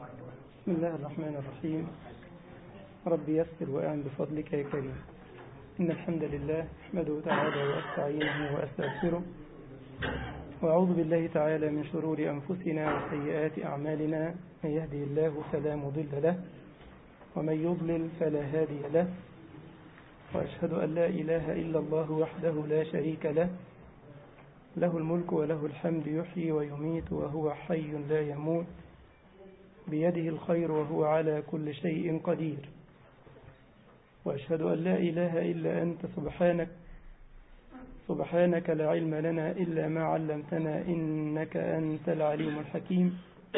بسم الله الرحمن الرحيم رب يسر وأعن بفضلك يا كريم إن الحمد لله أحمده تعالى وأستعينه وأستغفره وأعوذ بالله تعالى من شرور أنفسنا وسيئات أعمالنا من يهدي الله فلا مضل له ومن يضلل فلا هادي له وأشهد أن لا إله إلا الله وحده لا شريك له له الملك وله الحمد يحيي ويميت وهو حي لا يموت بيده الخير وهو على كل شيء قدير وأشهد أن لا إله إلا أنت سبحانك سبحانك لا علم لنا إلا ما علمتنا إنك أنت العليم الحكيم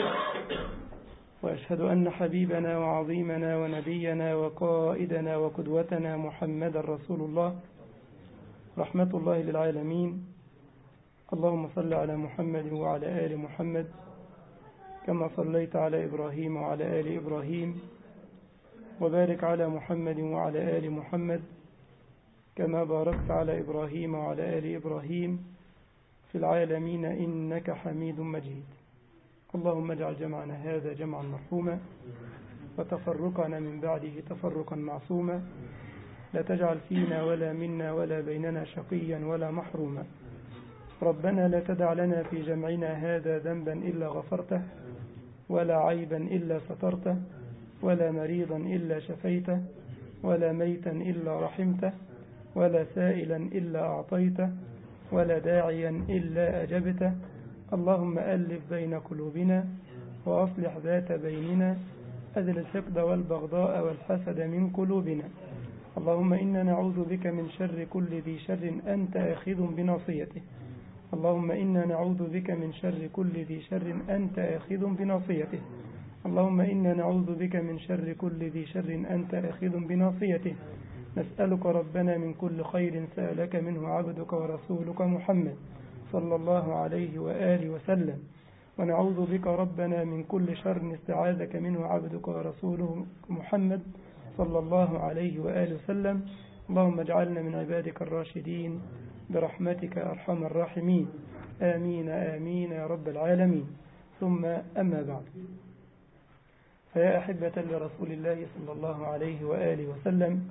وأشهد أن حبيبنا وعظيمنا ونبينا وقائدنا وقدوتنا محمد رسول الله رحمة الله للعالمين اللهم صل على محمد وعلى آل محمد كما صليت على إبراهيم وعلى آل إبراهيم وبارك على محمد وعلى آل محمد كما باركت على إبراهيم وعلى آل إبراهيم في العالمين إنك حميد مجيد اللهم اجعل جمعنا هذا جمعا مرحوما وتفرقنا من بعده تفرقا معصوما لا تجعل فينا ولا منا ولا بيننا شقيا ولا محروما ربنا لا تدع لنا في جمعنا هذا ذنبا إلا غفرته ولا عيبا إلا سترته ولا مريضا إلا شفيته ولا ميتا إلا رحمته ولا سائلا إلا أعطيته ولا داعيا إلا أجبته اللهم ألف بين قلوبنا وأصلح ذات بيننا أذل الحقد والبغضاء والحسد من قلوبنا اللهم إنا نعوذ بك من شر كل ذي شر أنت آخذ بناصيته اللهم إنا نعوذ بك من شر كل ذي شر أنت آخذ بناصيته اللهم إنا نعوذ بك من شر كل ذي شر أنت آخذ بناصيته نسألك ربنا من كل خير سألك منه عبدك ورسولك محمد صلى الله عليه وآله وسلم ونعوذ بك ربنا من كل شر استعاذك منه عبدك ورسوله محمد صلى الله عليه وآله وسلم اللهم اجعلنا من عبادك الراشدين برحمتك أرحم الراحمين آمين آمين يا رب العالمين ثم أما بعد فيا أحبة لرسول الله صلى الله عليه وآله وسلم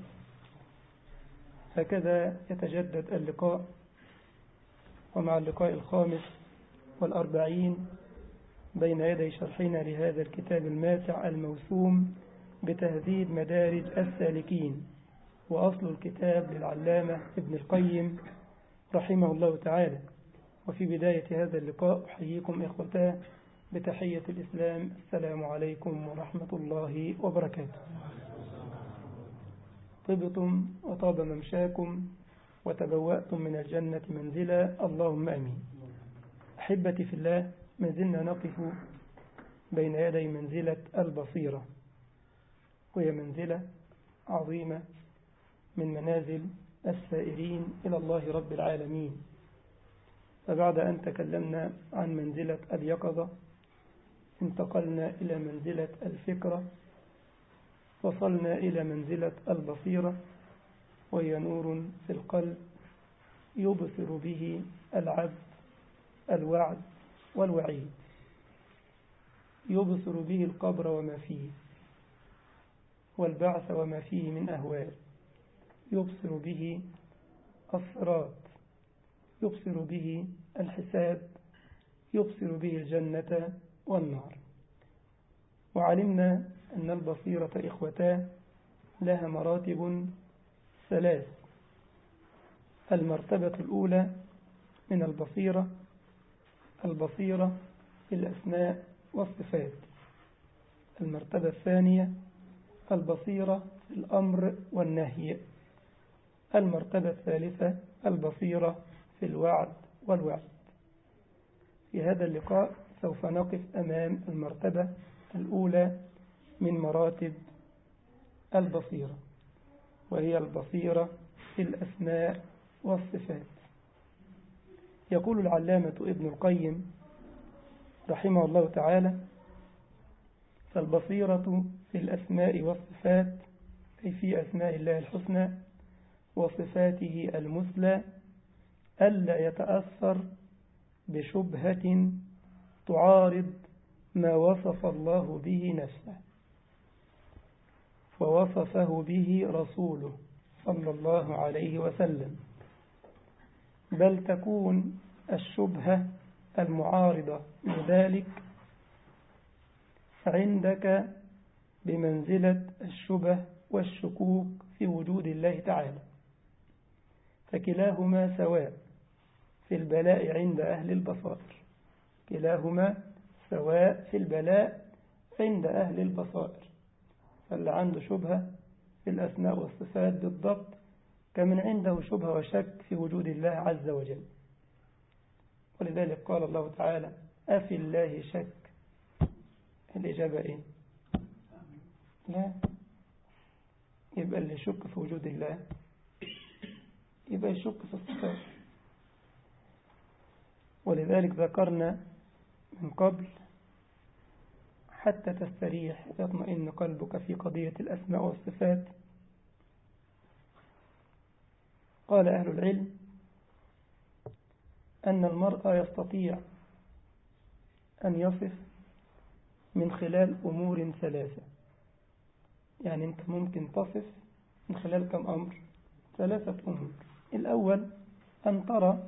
هكذا يتجدد اللقاء ومع اللقاء الخامس والأربعين بين يدي شرحنا لهذا الكتاب الماتع الموسوم بتهذيب مدارج السالكين وأصل الكتاب للعلامة ابن القيم رحمه الله تعالى وفي بداية هذا اللقاء أحييكم إخوتاه بتحية الإسلام السلام عليكم ورحمة الله وبركاته طبتم وطاب ممشاكم وتبوأتم من الجنة منزلا اللهم أمين أحبتي في الله ما زلنا نقف بين يدي منزلة البصيرة وهي منزلة عظيمة من منازل السائرين إلى الله رب العالمين فبعد أن تكلمنا عن منزلة اليقظة انتقلنا إلى منزلة الفكرة وصلنا إلى منزلة البصيرة وهي نور في القلب يبصر به العبد الوعد والوعيد يبصر به القبر وما فيه والبعث وما فيه من أهوال يبصر به الصراط يبصر به الحساب يبصر به الجنة والنار وعلمنا أن البصيرة إخوتاه لها مراتب ثلاث المرتبة الأولى من البصيرة البصيرة في الأسماء والصفات المرتبة الثانية البصيرة في الأمر والنهي المرتبة الثالثة البصيرة في الوعد والوعد في هذا اللقاء سوف نقف أمام المرتبة الأولى من مراتب البصيرة وهي البصيرة في الأسماء والصفات يقول العلامة ابن القيم رحمه الله تعالى فالبصيرة في الأسماء والصفات أي في أسماء الله الحسنى وصفاته المثلى ألا يتأثر بشبهة تعارض ما وصف الله به نفسه ووصفه به رسوله صلى الله عليه وسلم بل تكون الشبهة المعارضة لذلك عندك بمنزلة الشبه والشكوك في وجود الله تعالى فكلاهما سواء في البلاء عند أهل البصائر كلاهما سواء في البلاء عند أهل البصائر فاللي عنده شبهة في الأسماء والصفات بالضبط كمن عنده شبهة وشك في وجود الله عز وجل ولذلك قال الله تعالى أفي الله شك الإجابة إيه لا يبقى اللي يشك في وجود الله يبقى يشك في الصفات ولذلك ذكرنا من قبل حتى تستريح يطمئن قلبك في قضية الأسماء والصفات قال أهل العلم أن المرأة يستطيع أن يصف من خلال أمور ثلاثة يعني أنت ممكن تصف من خلال كم أمر ثلاثة أمور الأول أن ترى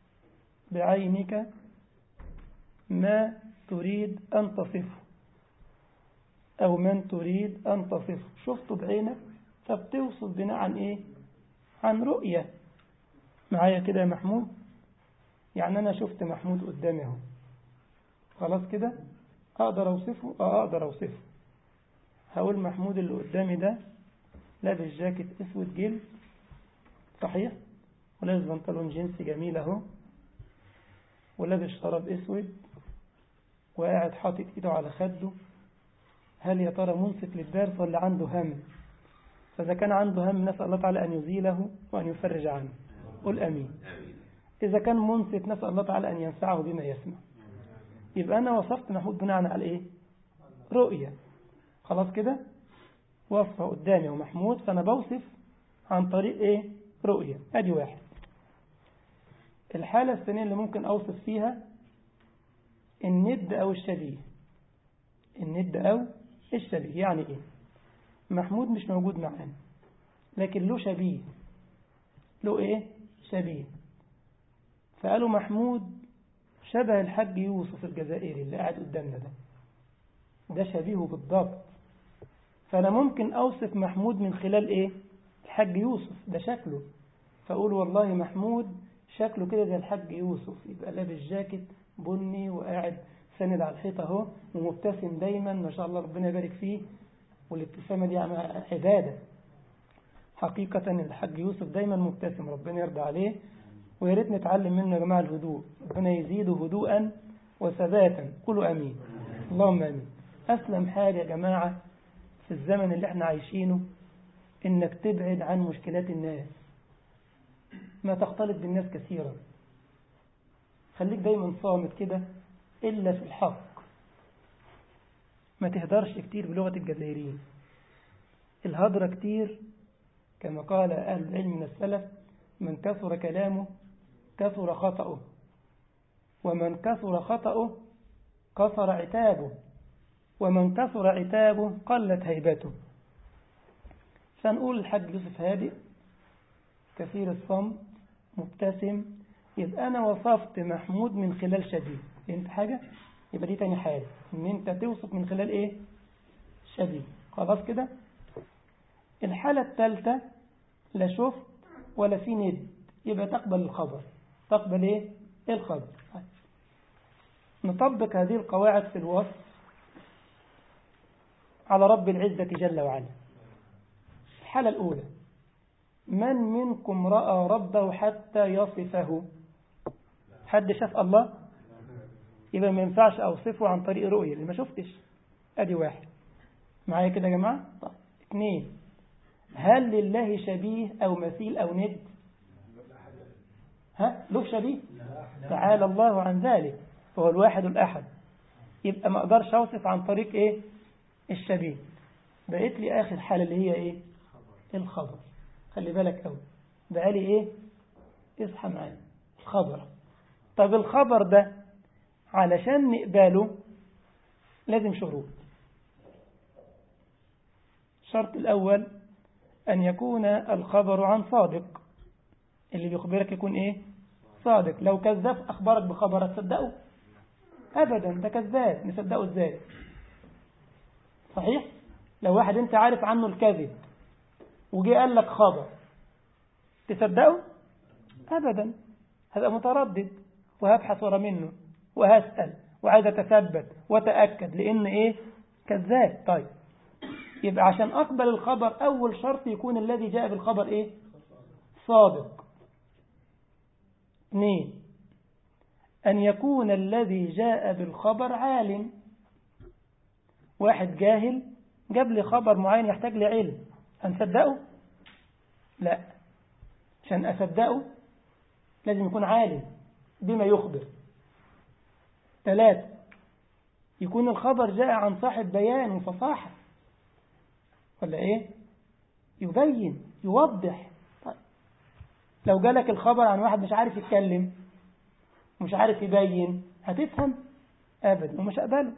بعينك ما تريد أن تصفه أو من تريد أن تصفه شفته بعينك فبتوصف بناء عن إيه عن رؤية معايا كده يا محمود يعني أنا شفت محمود قدامي اهو خلاص كده أقدر أوصفه أه أقدر أوصفه هقول محمود اللي قدامي ده لابس جاكيت اسود جلد صحيح ولابس بنطلون جينز جميل اهو ولابس شراب اسود وقاعد حاطط ايده على خده هل يا ترى منصت للدرس ولا عنده هم فإذا كان عنده هم نسأل الله تعالى أن يزيله وأن يفرج عنه قل أمين إذا كان منصت نسأل الله تعالى أن ينفعه بما يسمع يبقى أنا وصفت محمود بناء على إيه رؤية خلاص كده وصفه قدامي ومحمود فأنا بوصف عن طريق إيه رؤية أدي واحد الحالة الثانية اللي ممكن أوصف فيها الند أو الشبيه الند أو الشبيه يعني إيه محمود مش موجود معانا لكن له شبيه له إيه شبيه فقالوا محمود شبه الحاج يوسف الجزائري اللي قاعد قدامنا ده ده شبيهه بالضبط فأنا ممكن أوصف محمود من خلال إيه الحاج يوسف ده شكله فأقول والله محمود شكله كده زي الحاج يوسف يبقى لابس جاكيت بني وقاعد سند على الحيطة اهو ومبتسم دايما ما شاء الله ربنا يبارك فيه والابتسامة دي عبادة حقيقة الحاج يوسف دايما مبتسم ربنا يرضى عليه ويا ريت نتعلم منه يا جماعة الهدوء ربنا يزيده هدوءا وثباتا قولوا أمين اللهم أمين أسلم حاجة يا جماعة في الزمن اللي احنا عايشينه انك تبعد عن مشكلات الناس ما تختلط بالناس كثيرا خليك دايما صامت كده إلا في الحق ما تهدرش كتير بلغة الجزائريين الهدرة كتير كما قال أهل العلم من السلف من كثر كلامه كثر خطأه ومن كثر خطأه كثر عتابه ومن كثر عتابه قلت هيبته فنقول الحاج يوسف هادئ كثير الصمت مبتسم يبقى أنا وصفت محمود من خلال شديد فهمت حاجة يبقى دي تاني حاجة ان انت توصف من خلال ايه شديد خلاص كده الحالة الثالثة لا شفت ولا في ند يبقى تقبل الخبر تقبل ايه الخبر نطبق هذه القواعد في الوصف على رب العزة جل وعلا الحالة الأولى من منكم رأى ربه حتى يصفه حد شاف الله يبقى ما ينفعش أوصفه عن طريق رؤية اللي ما شفتش أدي واحد معايا كده يا جماعة طيب اثنين هل لله شبيه أو مثيل أو ند ها له شبيه تعالى الله عن ذلك فهو الواحد الأحد يبقى ما أقدرش أوصف عن طريق إيه الشبيه بقيت لي آخر حالة اللي هي إيه الخبر خلي بالك أوي بقى لي إيه اصحى معايا الخبر طب الخبر ده علشان نقبله لازم شروط الشرط الأول أن يكون الخبر عن صادق اللي بيخبرك يكون إيه صادق لو كذب أخبرك بخبر تصدقه أبدا ده كذاب نصدقه إزاي صحيح لو واحد أنت عارف عنه الكذب وجي قال لك خبر تصدقه أبدا هذا متردد وهبحث ورا منه وهسأل وعايز أتثبت وتأكد لأن إيه كذاب طيب يبقى عشان أقبل الخبر أول شرط يكون الذي جاء بالخبر إيه صادق اثنين أن يكون الذي جاء بالخبر عالم واحد جاهل جاب لي خبر معين يحتاج لعلم هنصدقه لا عشان أصدقه لازم يكون عالم بما يخبر ثلاثة يكون الخبر جاء عن صاحب بيان وفصاحة ولا ايه يبين يوضح طيب. لو جالك الخبر عن واحد مش عارف يتكلم مش عارف يبين هتفهم ابدا ومش قبله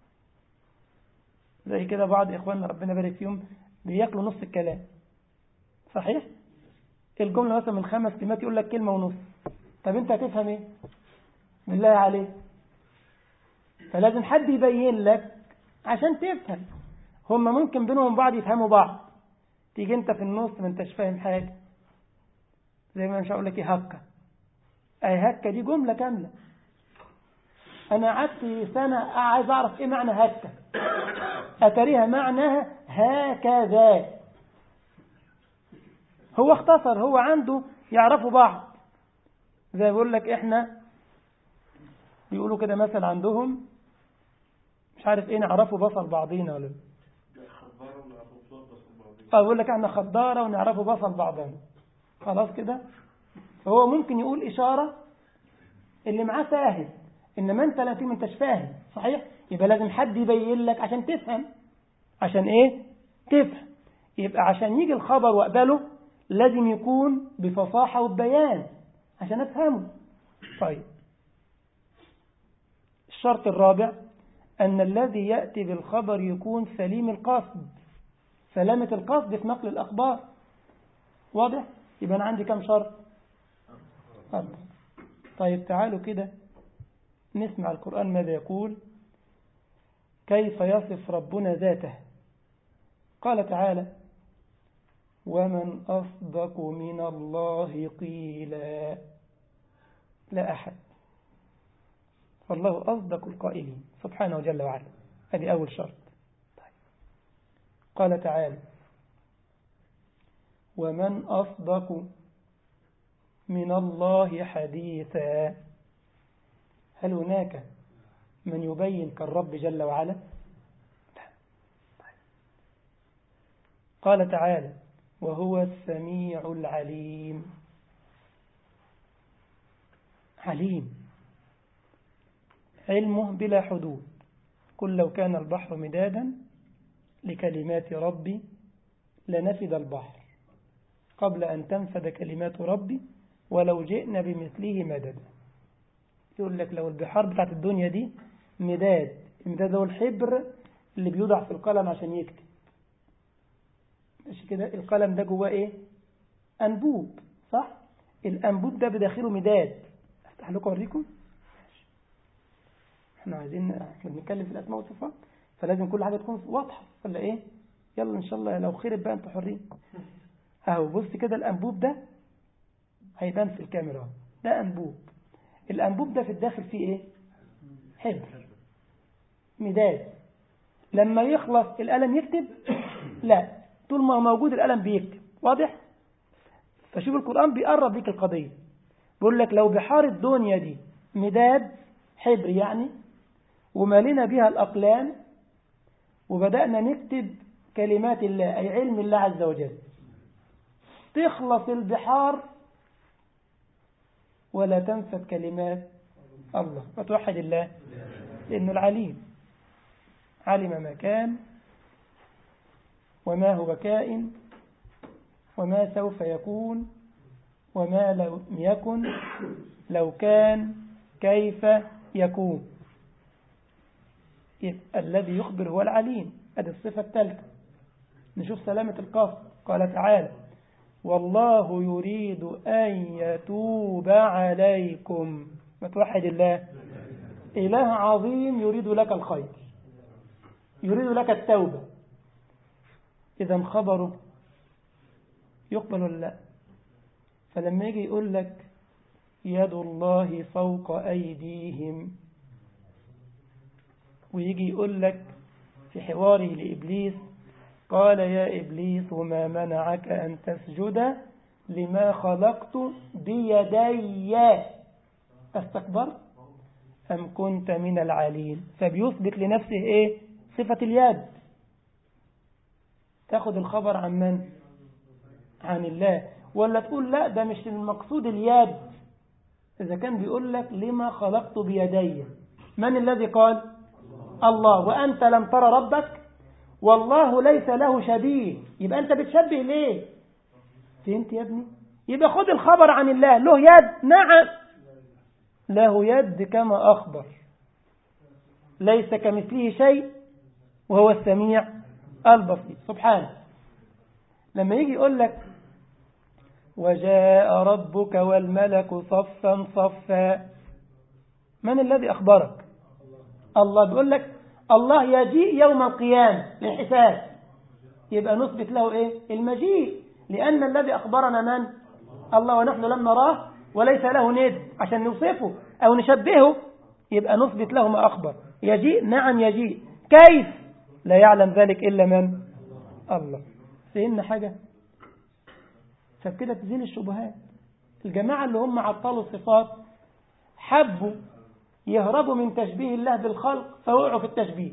زي كده بعض اخواننا ربنا يبارك فيهم بياكلوا نص الكلام صحيح الجملة مثلا من خمس كلمات يقول لك كلمة ونص طب انت هتفهم ايه بالله عليك فلازم حد يبين لك عشان تفهم هم ممكن بينهم بعض يفهموا بعض تيجي انت في النص ما انتش فاهم حاجة زي ما مش هقول لك ايه هكة اي هكة دي جملة كاملة انا قعدت سنة عايز اعرف ايه معنى هكة اتريها معناها هكذا هو اختصر هو عنده يعرفوا بعض زي بيقول لك احنا بيقولوا كده مثلا عندهم مش عارف ايه نعرفوا بصل بعضينا ولا اه بيقول لك احنا خضارة ونعرفوا بصل بعضنا خلاص كده فهو ممكن يقول إشارة اللي معاه فاهم إنما أنت لا ما أنتش فاهم صحيح يبقى لازم حد يبين لك عشان تفهم عشان إيه تفهم يبقى عشان يجي الخبر وأقبله لازم يكون بفصاحة وبيان عشان أفهمه طيب الشرط الرابع أن الذي يأتي بالخبر يكون سليم القصد سلامة القصد في نقل الأخبار واضح؟ يبقى أنا عندي كم شرط أربع طيب تعالوا كده نسمع القرآن ماذا يقول كيف يصف ربنا ذاته قال تعالى ومن أصدق من الله قيلا لا أحد فالله أصدق القائلين سبحانه جل وعلا هذه أول شرط طيب. قال تعالى ومن أصدق من الله حديثا هل هناك من يبين كالرب جل وعلا قال تعالى وهو السميع العليم عليم علمه بلا حدود قل لو كان البحر مدادا لكلمات ربي لنفد البحر قبل أن تنفد كلمات ربي ولو جئنا بمثله مددا يقول لك لو البحار بتاعت الدنيا دي مداد المداد هو الحبر اللي بيوضع في القلم عشان يكتب ماشي كده القلم ده جواه ايه انبوب صح الانبوب ده بداخله مداد افتح لكم اوريكم احنا عايزين احنا بنتكلم في الاسماء والصفات فلازم كل حاجه تكون واضحه ولا ايه يلا ان شاء الله لو خيرت بقى انتوا حرين اهو بص كده الانبوب ده هيبان في الكاميرا ده انبوب الانبوب ده في الداخل فيه ايه حبر مداد لما يخلص القلم يكتب لا طول ما هو موجود القلم بيكتب واضح فشوف القرآن بيقرب ليك القضية بيقول لك لو بحار الدنيا دي مداد حبر يعني ومالنا بها الأقلام وبدأنا نكتب كلمات الله أي علم الله عز وجل تخلص البحار ولا تنفد كلمات الله وتوحد الله لأنه العليم علم ما كان وما هو كائن وما سوف يكون وما لم يكن لو كان كيف يكون يبقى الذي يخبر هو العليم ادي الصفة الثالثة نشوف سلامة القصد قال تعالى والله يريد أن يتوب عليكم ما توحد الله إله عظيم يريد لك الخير يريد لك التوبة إذا خبره يقبل ولا لا فلما يجي يقول لك يد الله فوق أيديهم ويجي يقول لك في حواره لإبليس قال يا إبليس ما منعك أن تسجد لما خلقت بيدي استكبرت أم كنت من العالين فبيثبت لنفسه إيه صفة اليد تاخد الخبر عن من عن الله ولا تقول لا ده مش المقصود اليد إذا كان بيقول لك لما خلقت بيدي من الذي قال الله وأنت لم ترى ربك والله ليس له شبيه يبقى أنت بتشبه ليه فهمت يا ابني يبقى خد الخبر عن الله له يد نعم له يد كما أخبر ليس كمثله شيء وهو السميع البصير سبحانه لما يجي يقول لك وجاء ربك والملك صفا صفا من الذي أخبرك الله بيقول لك الله يجيء يوم القيامة للحساب يبقى نثبت له إيه المجيء لأن الذي أخبرنا من الله ونحن لم نراه وليس له ند عشان نوصفه أو نشبهه يبقى نثبت له ما أخبر يجيء نعم يجيء كيف لا يعلم ذلك إلا من الله فهمنا حاجة فبكده تزيل الشبهات الجماعة اللي هم عطلوا الصفات حبوا يهربوا من تشبيه الله بالخلق فوقعوا في التشبيه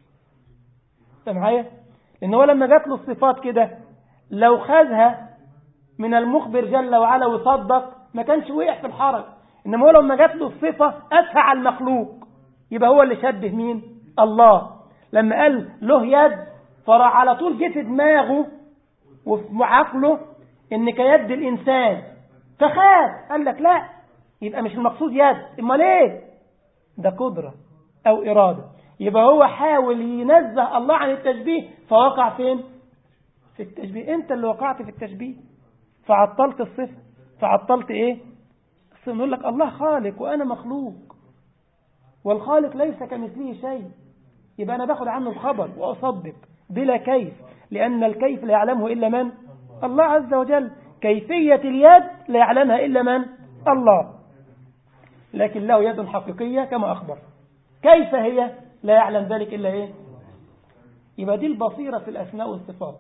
انت معايا لان هو لما جات له الصفات كده لو خذها من المخبر جل وعلا وصدق ما كانش وقع في الحرج انما هو لما جات له الصفه اسهى على المخلوق يبقى هو اللي شبه مين الله لما قال له يد فراح على طول جه في دماغه وفي عقله ان كيد الانسان فخاف قال لك لا يبقى مش المقصود يد امال ايه ده قدرة أو إرادة يبقى هو حاول ينزه الله عن التشبيه فوقع فين في التشبيه أنت اللي وقعت في التشبيه فعطلت الصفة فعطلت إيه نقول لك الله خالق وأنا مخلوق والخالق ليس كمثله شيء يبقى أنا باخد عنه الخبر وأصدق بلا كيف لأن الكيف لا يعلمه إلا من الله عز وجل كيفية اليد لا يعلمها إلا من الله لكن له يد حقيقية كما أخبر كيف هي لا يعلم ذلك إلا إيه يبقى دي البصيرة في الأسماء والصفات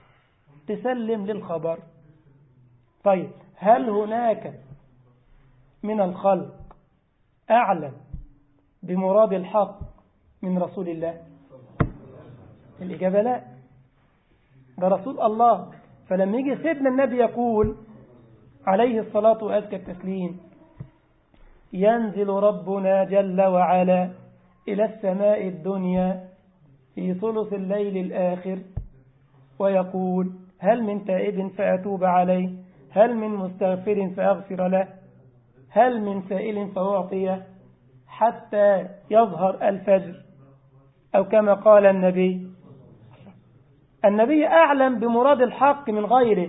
تسلم للخبر طيب هل هناك من الخلق أعلم بمراد الحق من رسول الله الإجابة لا ده رسول الله فلما يجي سيدنا النبي يقول عليه الصلاة وأزكى التسليم ينزل ربنا جل وعلا إلى السماء الدنيا في ثلث الليل الآخر ويقول هل من تائب فأتوب عليه هل من مستغفر فأغفر له هل من سائل فأعطيه حتى يظهر الفجر أو كما قال النبي النبي أعلم بمراد الحق من غيره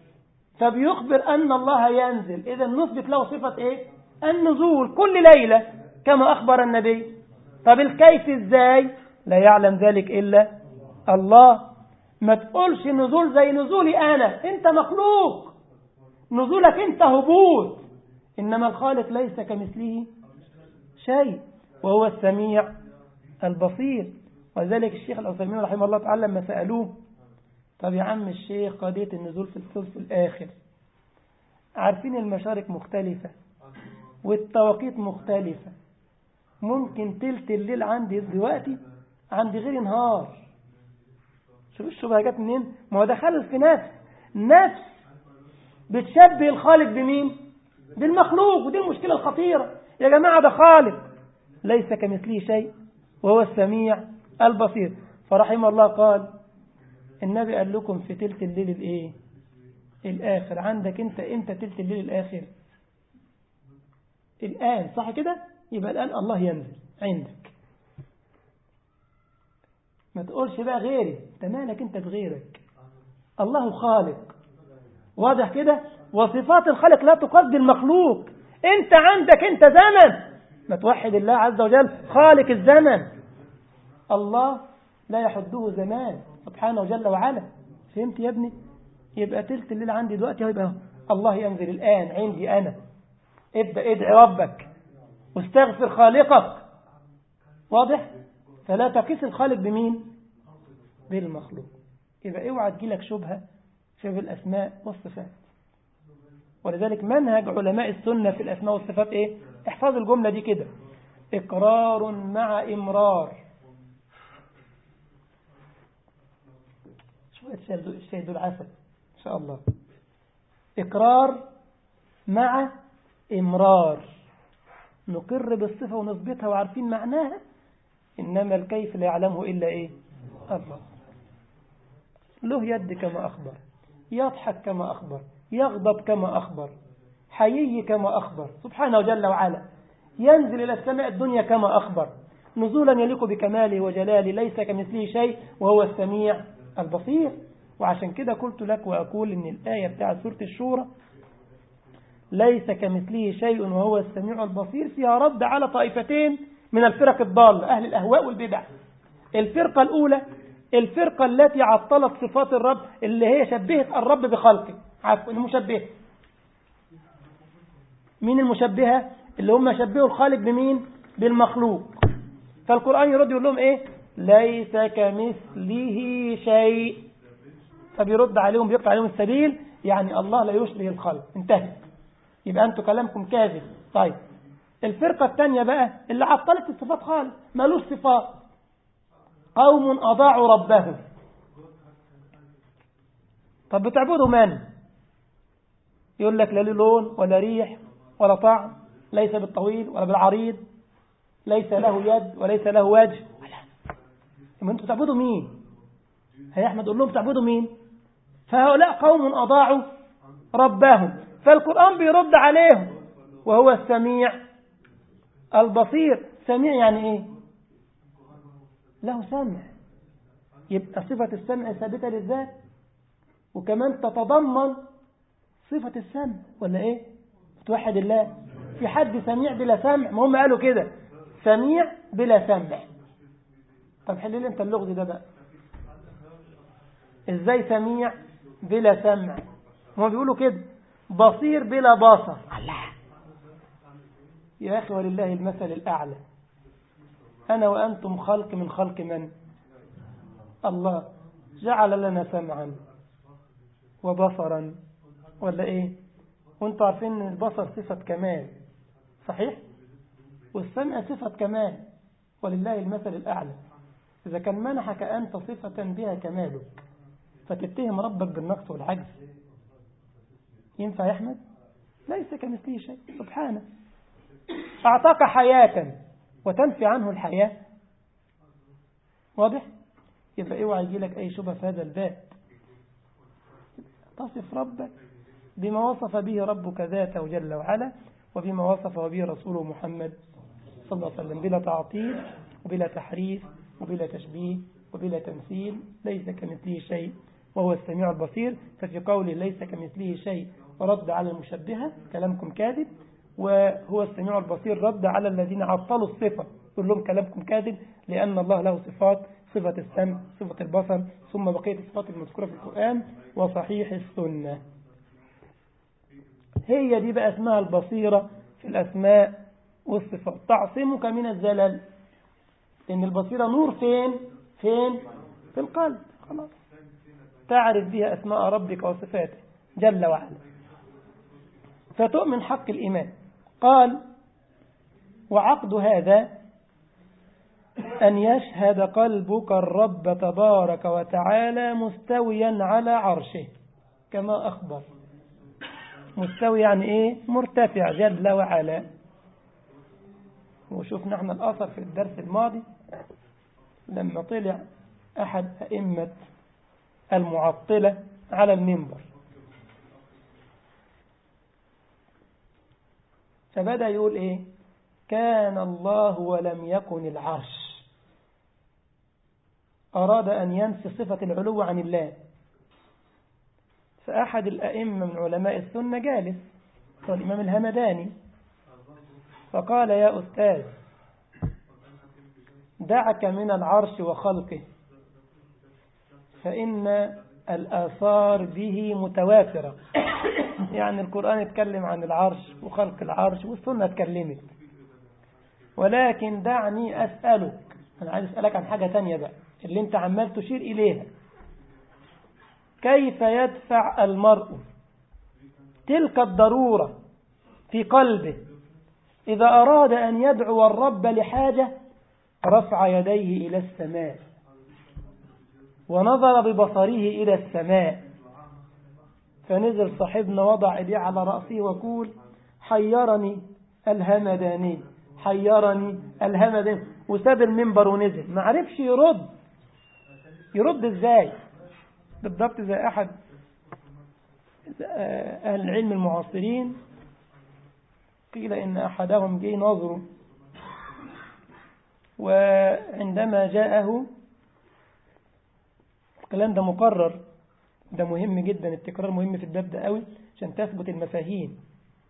فبيخبر أن الله ينزل إذا نثبت له صفة إيه النزول كل ليلة كما أخبر النبي طب الكيف إزاي لا يعلم ذلك إلا الله ما تقولش نزول زي نزولي أنا أنت مخلوق نزولك أنت هبوط إنما الخالق ليس كمثله شيء وهو السميع البصير ولذلك الشيخ العثيمين رحمه الله تعالى لما سألوه طب يا عم الشيخ قضية النزول في الثلث الآخر عارفين المشارك مختلفة والتوقيت مختلفة ممكن تلت الليل عندي دلوقتي عندي غير نهار شوف الشبهة جت منين ما هو دخل في نفس نفس بتشبه الخالق بمين بالمخلوق ودي المشكلة الخطيرة يا جماعة ده خالق ليس كمثله شيء وهو السميع البصير فرحم الله قال النبي قال لكم في تلت الليل الايه الاخر عندك انت امتى تلت الليل الاخر الآن صح كده يبقى الآن الله ينزل عندك ما تقولش بقى غيري انت مالك انت بغيرك الله خالق واضح كده وصفات الخالق لا تقصد المخلوق انت عندك انت زمن ما توحد الله عز وجل خالق الزمن الله لا يحده زمان سبحانه جل وعلا فهمت يا ابني يبقى تلت الليل عندي دلوقتي يبقى الله ينزل الآن عندي أنا ابدأ ادعي ربك واستغفر خالقك واضح فلا تقيس الخالق بمين بالمخلوق يبقى اوعى تجيلك شبهة في الأسماء والصفات ولذلك منهج علماء السنة في الأسماء والصفات إيه احفظ الجملة دي كده إقرار مع إمرار شوية الشيء دول عسل إن شاء الله إقرار مع إمرار نقر بالصفة ونثبتها وعارفين معناها إنما الكيف لا يعلمه إلا إيه الله له يد كما أخبر يضحك كما أخبر يغضب كما أخبر حيي كما أخبر سبحانه جل وعلا ينزل إلى السماء الدنيا كما أخبر نزولا يليق بكماله وجلاله ليس كمثله شيء وهو السميع البصير وعشان كده قلت لك وأقول إن الآية بتاعت سورة الشورى ليس كمثله شيء وهو السميع البصير فيها رد على طائفتين من الفرق الضالة أهل الأهواء والبدع الفرقة الأولى الفرقة التي عطلت صفات الرب اللي هي شبهت الرب بخلقه عفوا المشبهة مين المشبهة اللي هم شبهوا الخالق بمين بالمخلوق فالقرآن يرد يقول لهم ايه ليس كمثله شيء فبيرد عليهم بيقطع عليهم السبيل يعني الله لا يشبه الخلق انتهى يبقى انتوا كلامكم كاذب طيب الفرقة الثانية بقى اللي عطلت الصفات خالص مالوش صفات قوم أضاعوا ربهم طب بتعبدوا من يقول لك لا له لون ولا ريح ولا طعم ليس بالطويل ولا بالعريض ليس له يد وليس له وجه ما انتوا تعبدوا مين هي احمد قول لهم تعبدوا مين فهؤلاء قوم أضاعوا ربهم فالقرآن بيرد عليهم وهو السميع البصير سميع يعني ايه له سمع يبقى صفة السمع ثابتة للذات وكمان تتضمن صفة السمع ولا ايه توحد الله في حد سميع بلا سمع ما هم قالوا كده سميع بلا سمع طب حل لي انت اللغز ده بقى ازاي سميع بلا سمع هم بيقولوا كده بصير بلا بصر الله يا أخي ولله المثل الأعلى أنا وأنتم خلق من خلق من الله جعل لنا سمعا وبصرا ولا إيه وانتم عارفين ان البصر صفة كمال صحيح والسمع صفة كمال ولله المثل الأعلى إذا كان منحك أنت صفة بها كمالك فتتهم ربك بالنقص والعجز ينفع يا أحمد ليس كمثله شيء سبحانه أعطاك حياة وتنفي عنه الحياة واضح يبقى اوعى يجي لك أي شبهة في هذا الباب تصف ربك بما وصف به ربك ذاته جل وعلا وبما وصف به رسوله محمد صلى الله عليه وسلم بلا تعطيل وبلا تحريف وبلا تشبيه وبلا تمثيل ليس كمثله شيء وهو السميع البصير ففي قوله ليس كمثله شيء رد على المشبهة كلامكم كاذب وهو السميع البصير رد على الذين عطلوا الصفة يقول لهم كلامكم كاذب لأن الله له صفات صفة السمع صفة البصر ثم بقية الصفات المذكورة في القرآن وصحيح السنة هي دي بقى اسمها البصيرة في الأسماء والصفات تعصمك من الزلل لأن البصيرة نور فين فين في القلب خلاص تعرف بها أسماء ربك وصفاته جل وعلا فتؤمن حق الإيمان قال وعقد هذا أن يشهد قلبك الرب تبارك وتعالى مستويا على عرشه كما أخبر مستوي يعني إيه مرتفع جل وعلا وشوفنا احنا الأثر في الدرس الماضي لما طلع أحد أئمة المعطلة على المنبر فبدأ يقول إيه كان الله ولم يكن العرش أراد أن ينفي صفة العلو عن الله فأحد الأئمة من علماء السنة جالس هو الإمام الهمداني فقال يا أستاذ دعك من العرش وخلقه فإن الآثار به متوافرة يعني القرآن اتكلم عن العرش وخلق العرش والسنة اتكلمت ولكن دعني أسألك أنا عايز أسألك عن حاجة تانية بقى اللي انت عمال تشير إليها كيف يدفع المرء تلك الضرورة في قلبه إذا أراد أن يدعو الرب لحاجة رفع يديه إلى السماء ونظر ببصره إلى السماء فنزل صاحبنا وضع إيديه على رأسه وقول حيرني الهمداني حيرني الهمداني وساب المنبر ونزل ما عرفش يرد يرد ازاي بالضبط زي أحد أهل العلم المعاصرين قيل إن أحدهم جه نظره وعندما جاءه الكلام ده مقرر ده مهم جدا التكرار مهم في الباب ده قوي عشان تثبت المفاهيم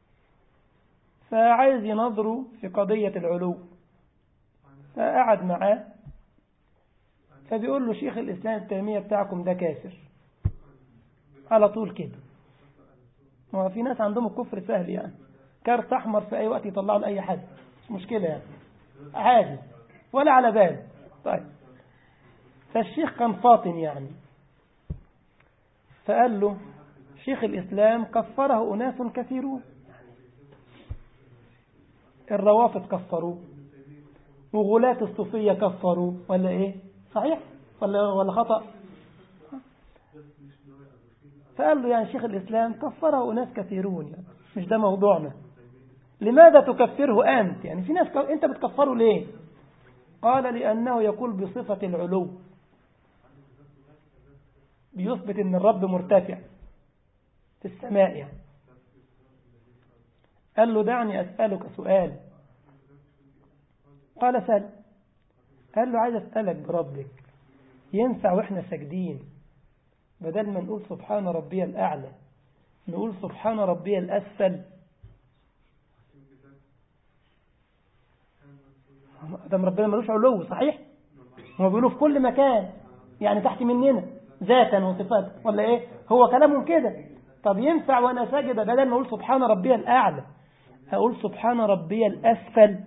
فعايز ينظره في قضية العلو فقعد معاه فبيقول له شيخ الإسلام التيمية بتاعكم ده كافر على طول كده ما في ناس عندهم الكفر سهل يعني كارت أحمر في أي وقت يطلعوا لأي حد مش مشكلة يعني عادي ولا على بال طيب فالشيخ كان فاطن يعني فقال له شيخ الإسلام كفره أناس كثيرون الروافض كفروه وغلاة الصوفية كفروه ولا إيه صحيح ولا, ولا خطأ فقال له يعني شيخ الإسلام كفره أناس كثيرون يعني مش ده موضوعنا لماذا تكفره أنت يعني في ناس أنت بتكفره ليه قال لأنه يقول بصفة العلو بيثبت أن الرب مرتفع في السماء يعني قال له دعني أسألك سؤال قال سأل قال له عايز أسألك بربك ينفع وإحنا ساجدين بدل ما نقول سبحان ربي الأعلى نقول سبحان ربي الأسفل ده ربنا ملوش علو صحيح هو بيقولوا في كل مكان يعني تحت مننا ذاتا وصفاتا ولا ايه هو كلامهم كده طب ينفع وانا ساجد بدل ما اقول سبحان ربي الاعلى هقول سبحان ربي الاسفل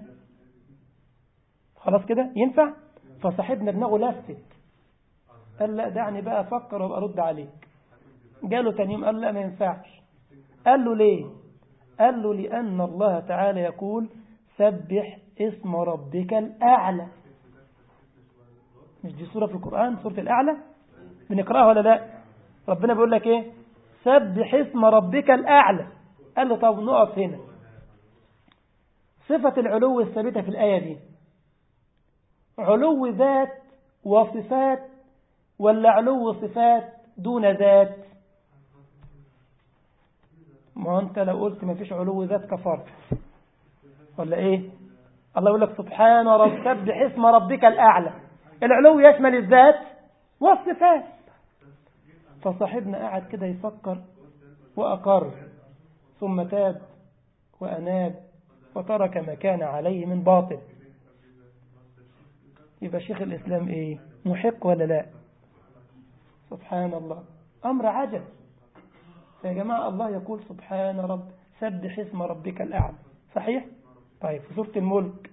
خلاص كده ينفع فصاحبنا دماغه لفت قال لا دعني بقى افكر وابقى ارد عليك جاله تاني يوم قال لا ما ينفعش قال له ليه قال له لان الله تعالى يقول سبح اسم ربك الأعلى مش دي سورة في القرآن سورة الأعلى بنقرأها ولا لا ربنا بيقول لك ايه سبح اسم ربك الأعلى قال له طب نقف هنا صفة العلو الثابتة في الآية دي علو ذات وصفات ولا علو صفات دون ذات ما أنت لو قلت ما فيش علو ذات كفرت ولا ايه الله يقول لك سبحان رب سبح اسم ربك الأعلى العلو يشمل الذات والصفات فصاحبنا قاعد كده يفكر وأقر ثم تاب وأناب وترك ما كان عليه من باطل يبقى شيخ الإسلام إيه محق ولا لا سبحان الله أمر عجب يا جماعة الله يقول سبحان رب سبح اسم ربك الأعلى صحيح طيب في سورة الملك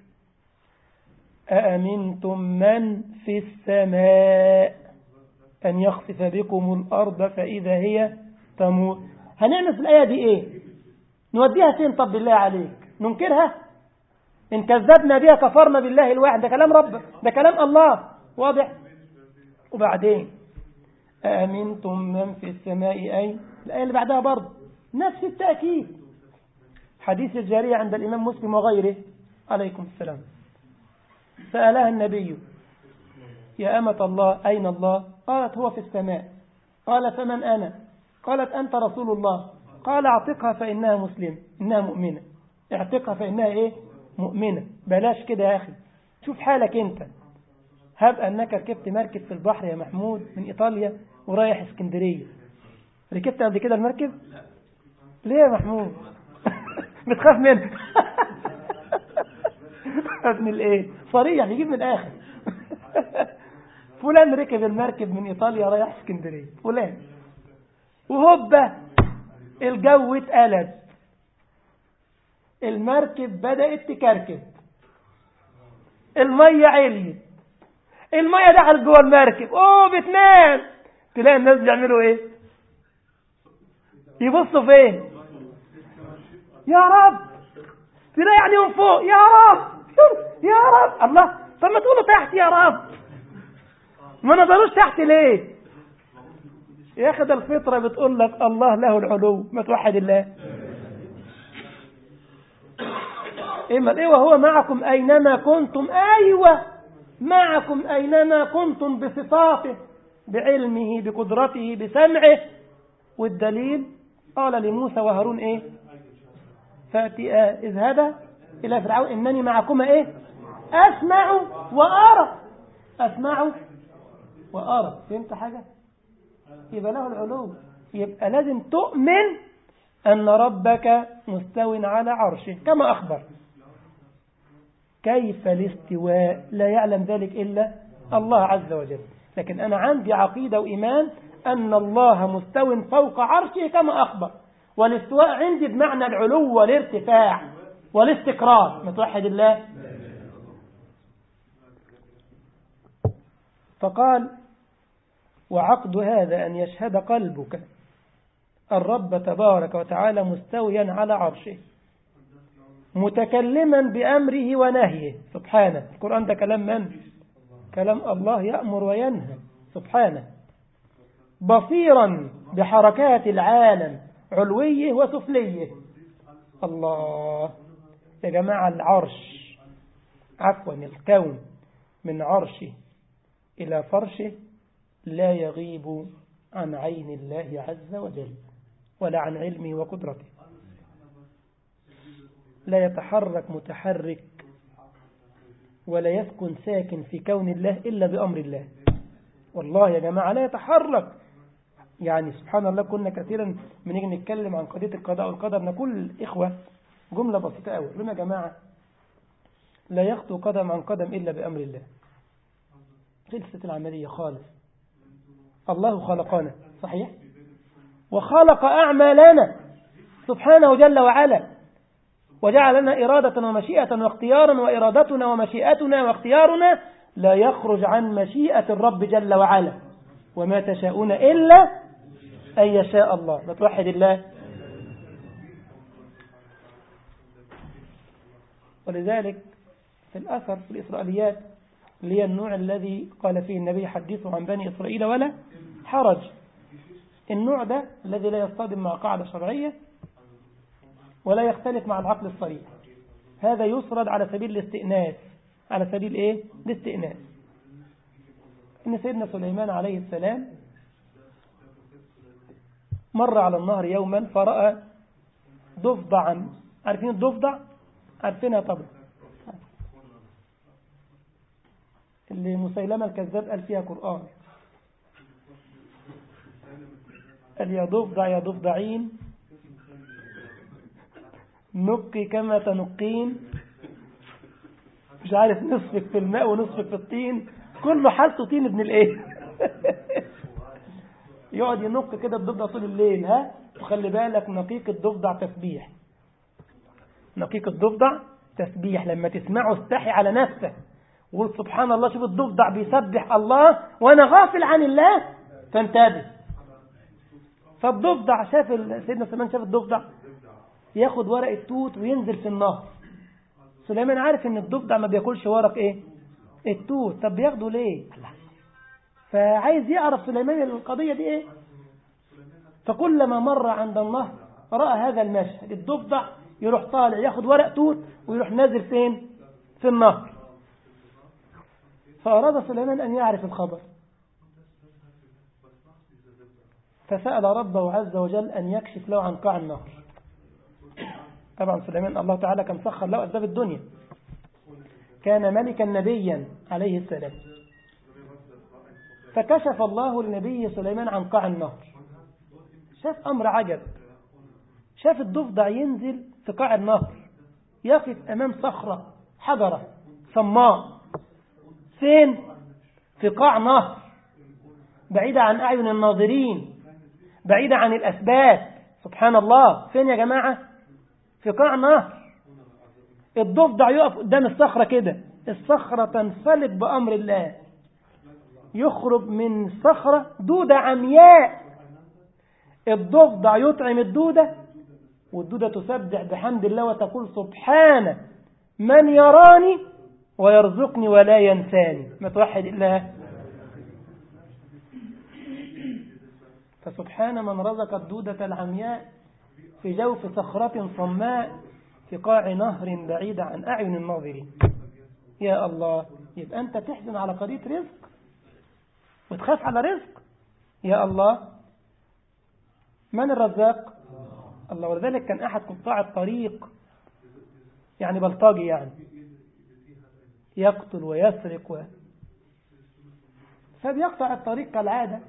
أأمنتم من في السماء أن يخسف بكم الأرض فإذا هي تموت هنعمل في الآية دي إيه نوديها فين طب بالله عليك ننكرها إن كذبنا بها كفرنا بالله الواحد ده كلام رب ده كلام الله واضح وبعدين أأمنتم من في السماء أي الآية اللي بعدها برضه نفس التأكيد حديث الجارية عند الإمام مسلم وغيره عليكم السلام سألها النبي يا أمة الله أين الله قالت هو في السماء قال فمن أنا قالت أنت رسول الله قال اعتقها فإنها مسلم إنها مؤمنة اعتقها فإنها إيه مؤمنة بلاش كده يا أخي شوف حالك أنت هب أنك ركبت مركب في البحر يا محمود من إيطاليا ورايح اسكندرية ركبت قبل كده المركب ليه يا محمود بتخاف منه ابن الايه صريح يجيب من الاخر فلان ركب المركب من ايطاليا رايح اسكندريه فلان وهوبا الجو اتقلب المركب بدأت تكركب المية عليت المية دخلت جوه المركب اوه بتنام تلاقي الناس بيعملوا ايه يبصوا فين يا رب تلاقي عينيهم فوق يا رب يا رب الله طب ما تقولوا تحت يا رب ما نظروش تحت ليه يا اخي ده الفطرة بتقول لك الله له العلو ما توحد الله إما إيه وهو معكم أينما كنتم أيوة معكم أينما كنتم بصفاته بعلمه بقدرته بسمعه والدليل قال لموسى وهارون إيه فأتيا اذهبا إلى فرعون إنني معكما إيه أسمع وأرى أسمع وأرى فهمت حاجة يبقى له العلو يبقى لازم تؤمن أن ربك مستو على عرشه كما أخبر كيف الاستواء لا يعلم ذلك إلا الله عز وجل لكن أنا عندي عقيدة وإيمان أن الله مستو فوق عرشه كما أخبر والاستواء عندي بمعنى العلو والارتفاع والاستقرار متوحد الله فقال وعقد هذا أن يشهد قلبك الرب تبارك وتعالى مستويا على عرشه متكلما بأمره ونهيه سبحانه القرآن ده كلام من؟ كلام الله يأمر وينهى سبحانه بصيرا بحركات العالم علويه وسفليه الله يا جماعة العرش عفوا الكون من عرشه إلى فرشه لا يغيب عن عين الله عز وجل ولا عن علمه وقدرته لا يتحرك متحرك ولا يسكن ساكن في كون الله إلا بأمر الله والله يا جماعة لا يتحرك يعني سبحان الله كنا كثيرا بنيجي نتكلم عن قضية القضاء والقدر نقول الإخوة جملة بسيطة أوي لنا يا جماعة لا يخطو قدم عن قدم إلا بأمر الله خلصت العملية خالص الله خلقنا صحيح وخلق أعمالنا سبحانه جل وعلا وجعل لنا إرادة ومشيئة واختيارا وإرادتنا ومشيئتنا واختيارنا لا يخرج عن مشيئة الرب جل وعلا وما تشاءون إلا أن يشاء الله بتوحد الله ولذلك في الأثر في الإسرائيليات اللي هي النوع الذي قال فيه النبي حدثوا عن بني إسرائيل ولا حرج النوع ده الذي لا يصطدم مع قاعدة شرعية ولا يختلف مع العقل الصريح هذا يسرد على سبيل الاستئناس على سبيل ايه الاستئناس ان سيدنا سليمان عليه السلام مر على النهر يوما فرأى ضفدعا عارفين الضفدع عارفينها طبعا اللي مسيلمة الكذاب قال فيها قرآن قال يا ضفدع يا ضفدعين نقي كما تنقين مش عارف نصفك في الماء ونصفك في الطين كله حالته طين ابن الايه يقعد ينق كده الضفدع طول الليل ها وخلي بالك نقيق الضفدع تسبيح نقيق الضفدع تسبيح لما تسمعه استحي على نفسك وقول سبحان الله شوف الضفدع بيسبح الله وانا غافل عن الله فانتبه فالضفدع شاف سيدنا سليمان شاف الضفدع ياخد ورق التوت وينزل في النهر سليمان عارف ان الضفدع ما بياكلش ورق ايه التوت طب بياخده ليه فعايز يعرف سليمان القضية دي ايه فكلما مر عند النهر رأى هذا المشهد الضفدع يروح طالع ياخد ورق توت ويروح نازل فين في النهر فأراد سليمان أن يعرف الخبر فسأل ربه عز وجل أن يكشف له عن قاع النهر طبعا سليمان الله تعالى كان سخر له أسباب الدنيا كان ملكا نبيا عليه السلام فكشف الله لنبي سليمان عن قاع النهر شاف أمر عجب شاف الضفدع ينزل في قاع النهر يقف أمام صخرة حجرة صماء فين في قاع نهر بعيدة عن أعين الناظرين بعيدة عن الأسباب سبحان الله فين يا جماعة في قاع نهر الضفدع يقف قدام الصخرة كده الصخرة تنفلت بأمر الله يخرج من الصخرة دودة عمياء الضفدع يطعم الدودة والدودة تسبح بحمد الله وتقول سبحانه من يراني ويرزقني ولا ينساني ما توحد الله فسبحان من رزق الدودة العمياء في جوف صخرة صماء في قاع نهر بعيد عن أعين الناظرين يا الله يبقى أنت تحزن على قضية رزق وتخاف على رزق يا الله من الرزاق الله ولذلك كان أحد قطاع الطريق يعني بلطاجي يعني يقتل ويسرق و... فبيقطع الطريق كالعادة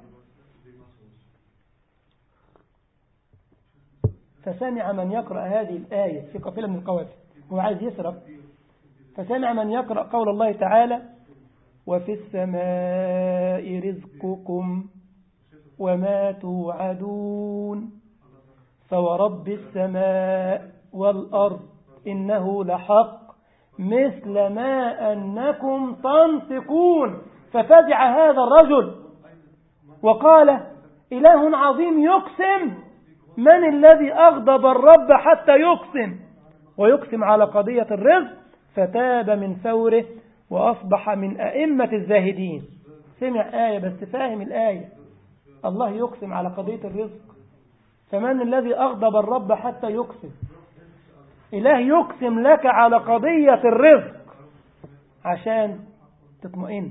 فسمع من يقرأ هذه الآية في قافلة من القوافل هو عايز يسرق فسمع من يقرأ قول الله تعالى وفي السماء رزقكم وما توعدون فورب السماء والأرض إنه لحق مثل ما أنكم تنطقون ففزع هذا الرجل وقال إله عظيم يقسم من الذي أغضب الرب حتى يقسم ويقسم على قضية الرزق فتاب من ثوره وأصبح من أئمة الزاهدين سمع آية بس فاهم الآية الله يقسم على قضية الرزق فمن الذي أغضب الرب حتى يقسم إله يقسم لك على قضية الرزق عشان تطمئن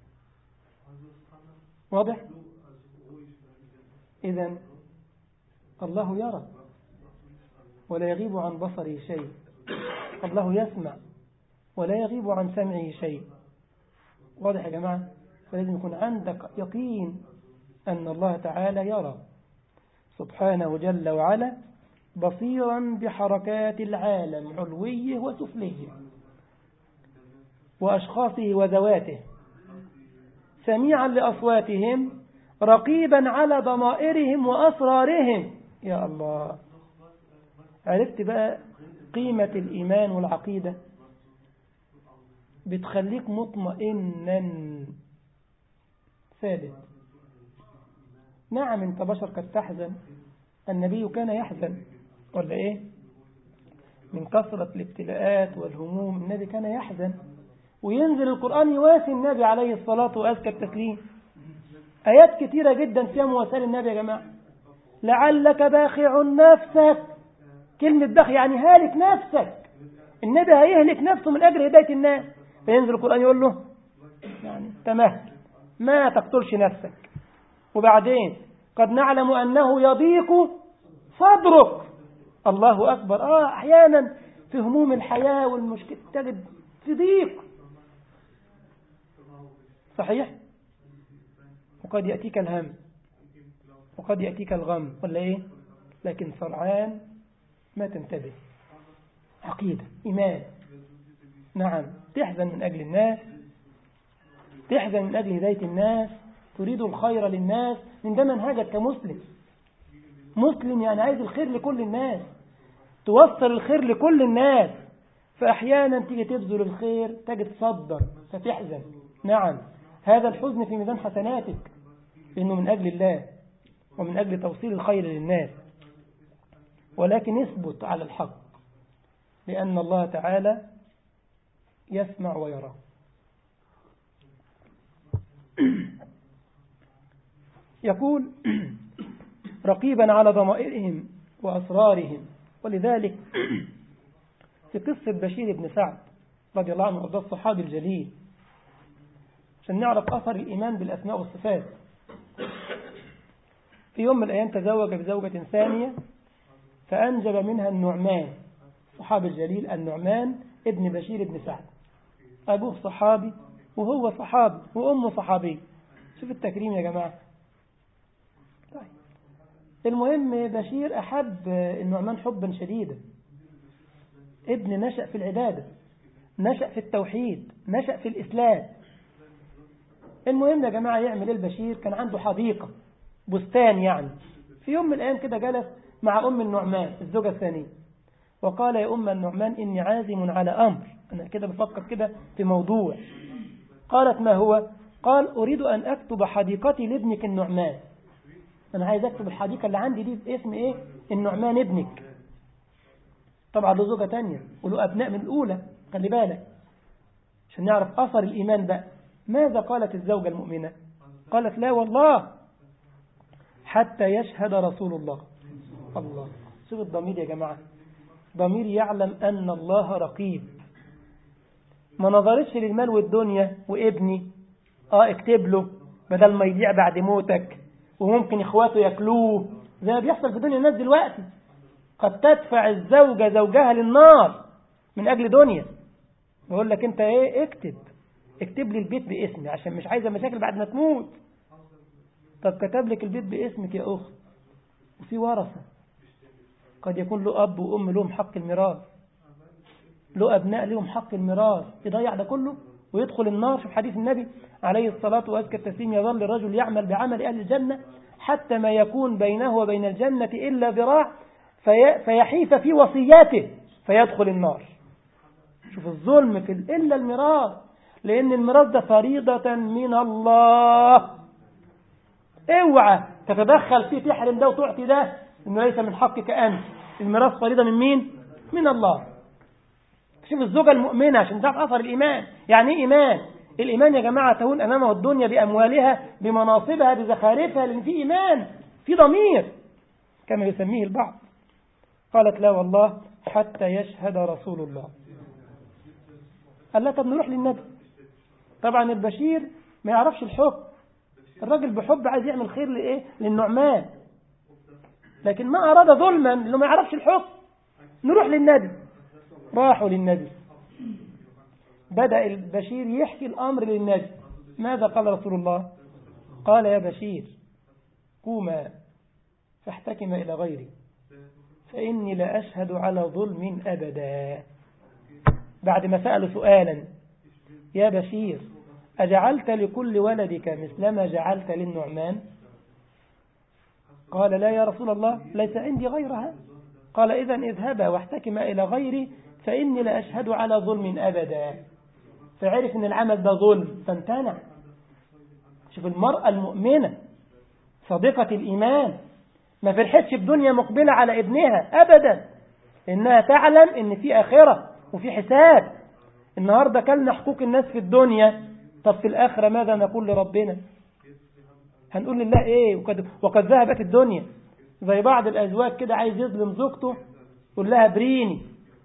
واضح إذا الله يرى ولا يغيب عن بصره شيء الله يسمع ولا يغيب عن سمعه شيء واضح يا جماعة فلازم يكون عندك يقين أن الله تعالى يرى سبحانه جل وعلا بصيرا بحركات العالم علويه وسفليه وأشخاصه وذواته سميعا لأصواتهم رقيبا على ضمائرهم وأسرارهم يا الله عرفت بقى قيمة الإيمان والعقيدة بتخليك مطمئنا ثابت نعم انت بشر قد تحزن النبي كان يحزن ولا ايه من كثرة الابتلاءات والهموم النبي كان يحزن وينزل القرآن يواسي النبي عليه الصلاة وأزكى التسليم آيات كثيرة جدا فيها مواساة النبي يا جماعة لعلك باخع نفسك كلمة باخع يعني هالك نفسك النبي هيهلك نفسه من أجل هداية الناس فينزل القرآن يقول له يعني تمهل ما تقتلش نفسك وبعدين قد نعلم أنه يضيق صدرك الله أكبر آه أحيانا في هموم الحياة والمشكلة تجد في ضيق صحيح وقد يأتيك الهم وقد يأتيك الغم ولا إيه لكن سرعان ما تنتبه عقيدة إيمان نعم تحزن من أجل الناس تحزن من أجل هداية الناس تريد الخير للناس من ده منهجك كمسلم مسلم يعني عايز الخير لكل الناس توصل الخير لكل الناس فأحيانا تيجي تبذل الخير تجد تصدر فتحزن نعم هذا الحزن في ميزان حسناتك لأنه من أجل الله ومن أجل توصيل الخير للناس ولكن اثبت على الحق لأن الله تعالى يسمع ويرى يقول رقيبا على ضمائرهم وأسرارهم ولذلك في قصة بشير بن سعد رضي الله عنه وارضاه الصحابي الجليل عشان نعرف أثر الإيمان بالأسماء والصفات في يوم من الأيام تزوج بزوجة ثانية فأنجب منها النعمان الصحابي الجليل النعمان ابن بشير بن سعد أبوه صحابي وهو صحابي وأمه صحابي شوف التكريم يا جماعة طيب المهم بشير أحب النعمان حبا شديدا ابن نشأ في العبادة نشأ في التوحيد نشأ في الإسلام المهم يا جماعة يعمل البشير كان عنده حديقة بستان يعني في يوم من الأيام كده جلس مع أم النعمان الزوجة الثانية وقال يا أم النعمان إني عازم على أمر أنا كده بفكر كده في موضوع قالت ما هو قال أريد أن أكتب حديقتي لابنك النعمان أنا عايز أكتب الحديقة اللي عندي دي باسم إيه النعمان ابنك طبعا له زوجة تانية وله أبناء من الأولى خلي بالك عشان نعرف أثر الإيمان بقى ماذا قالت الزوجة المؤمنة قالت لا والله حتى يشهد رسول الله الله شوف الضمير يا جماعة ضمير يعلم أن الله رقيب ما نظرتش للمال والدنيا وابني اه اكتب له بدل ما يضيع بعد موتك وممكن اخواته ياكلوه زي ما بيحصل في دنيا الناس دلوقتي قد تدفع الزوجة زوجها للنار من أجل دنيا بقول لك انت ايه اكتب اكتب لي البيت باسمي عشان مش عايزة مشاكل بعد ما تموت طب كتب لك البيت باسمك يا أخت وفي ورثة قد يكون له أب وأم لهم حق الميراث له أبناء لهم حق الميراث يضيع ده كله ويدخل النار في حديث النبي عليه الصلاة وأزكى التسليم يظل الرجل يعمل بعمل أهل الجنة حتى ما يكون بينه وبين الجنة إلا ذراع في فيحيف في وصياته فيدخل النار شوف الظلم في إلا الميراث لأن الميراث ده فريضة من الله اوعى تتدخل فيه تحرم ده وتعطي ده انه ليس من حقك انت الميراث فريضه من مين من الله شوف الزوجه المؤمنه عشان تعرف اثر الايمان يعني ايه ايمان الايمان يا جماعه تهون امامه الدنيا باموالها بمناصبها بزخارفها لان في ايمان في ضمير كما يسميه البعض قالت لا والله حتى يشهد رسول الله قال لا طب نروح للنبي طبعا البشير ما يعرفش الحكم الراجل بحب عايز يعمل خير لإيه للنعمان لكن ما أراد ظلما لأنه ما يعرفش الحكم نروح للنبي راحوا للنبي بدأ البشير يحكي الأمر للنبي ماذا قال رسول الله قال يا بشير قوما فاحتكم إلى غيري فإني لا أشهد على ظلم أبدا بعد ما سألوا سؤالا يا بشير أجعلت لكل ولدك مثلما جعلت للنعمان قال لا يا رسول الله ليس عندي غيرها قال إذا اذهبا واحتكما إلى غيري فإني لا أشهد على ظلم أبدا فعرف أن العمل ده ظلم فامتنع شوف المرأة المؤمنة صديقة الإيمان ما فرحتش بدنيا مقبلة على ابنها أبدا إنها تعلم إن في آخرة وفي حساب النهاردة كلنا حقوق الناس في الدنيا طب في الآخرة ماذا نقول لربنا هنقول لله إيه وقد, وقد ذهبت الدنيا زي بعض الأزواج كده عايز يظلم زوجته يقول لها بريني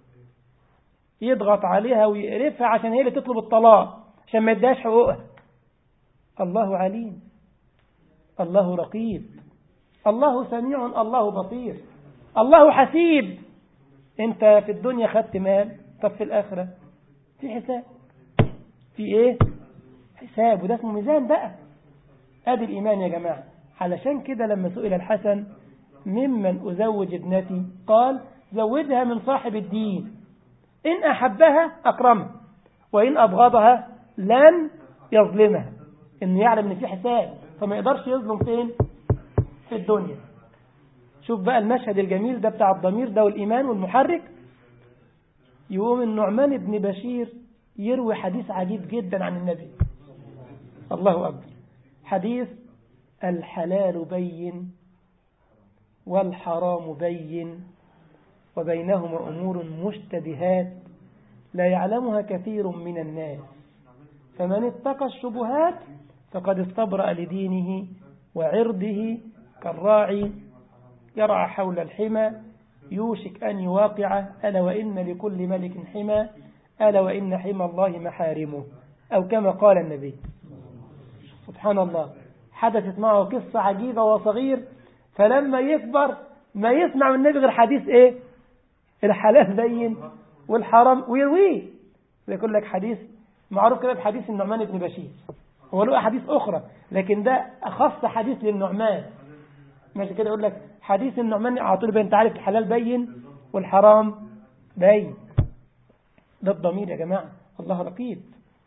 يضغط عليها ويقرفها عشان هي اللي تطلب الطلاق عشان ما يديهاش حقوقها الله عليم الله رقيب الله سميع الله بصير الله حسيب انت في الدنيا خدت مال طب في الآخرة في حساب في ايه حساب وده اسمه ميزان بقى ادي الإيمان يا جماعة علشان كده لما سئل الحسن ممن أزوج ابنتي قال زوجها من صاحب الدين إن أحبها أكرمها وإن أبغضها لن يظلمها إنه يعلم إن في حساب فما يقدرش يظلم فين في الدنيا شوف بقى المشهد الجميل ده بتاع الضمير ده والإيمان والمحرك يقوم النعمان بن بشير يروي حديث عجيب جدا عن النبي الله أكبر حديث الحلال بين والحرام بين وبينهما أمور مشتبهات لا يعلمها كثير من الناس فمن اتقى الشبهات فقد استبرأ لدينه وعرضه كالراعي يرعى حول الحمى يوشك أن يواقع ألا وإن لكل ملك حمى ألا وإن حمى الله محارمه أو كما قال النبي سبحان الله حدثت معه قصة عجيبة وصغير فلما يكبر ما يسمع من النبي غير حديث ايه الحلال بين والحرام ويرويه يقول لك حديث معروف كده بحديث النعمان بن بشير هو له أحاديث أخرى لكن ده أخص حديث للنعمان ماشي كده يقول لك حديث النعمان على طول بين تعرف الحلال بين والحرام بين ده الضمير يا جماعة الله رقيب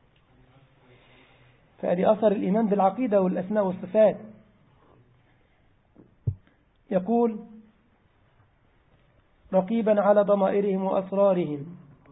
فأدي أثر الإيمان بالعقيدة والأسماء والصفات يقول رقيبا على ضمائرهم وأسرارهم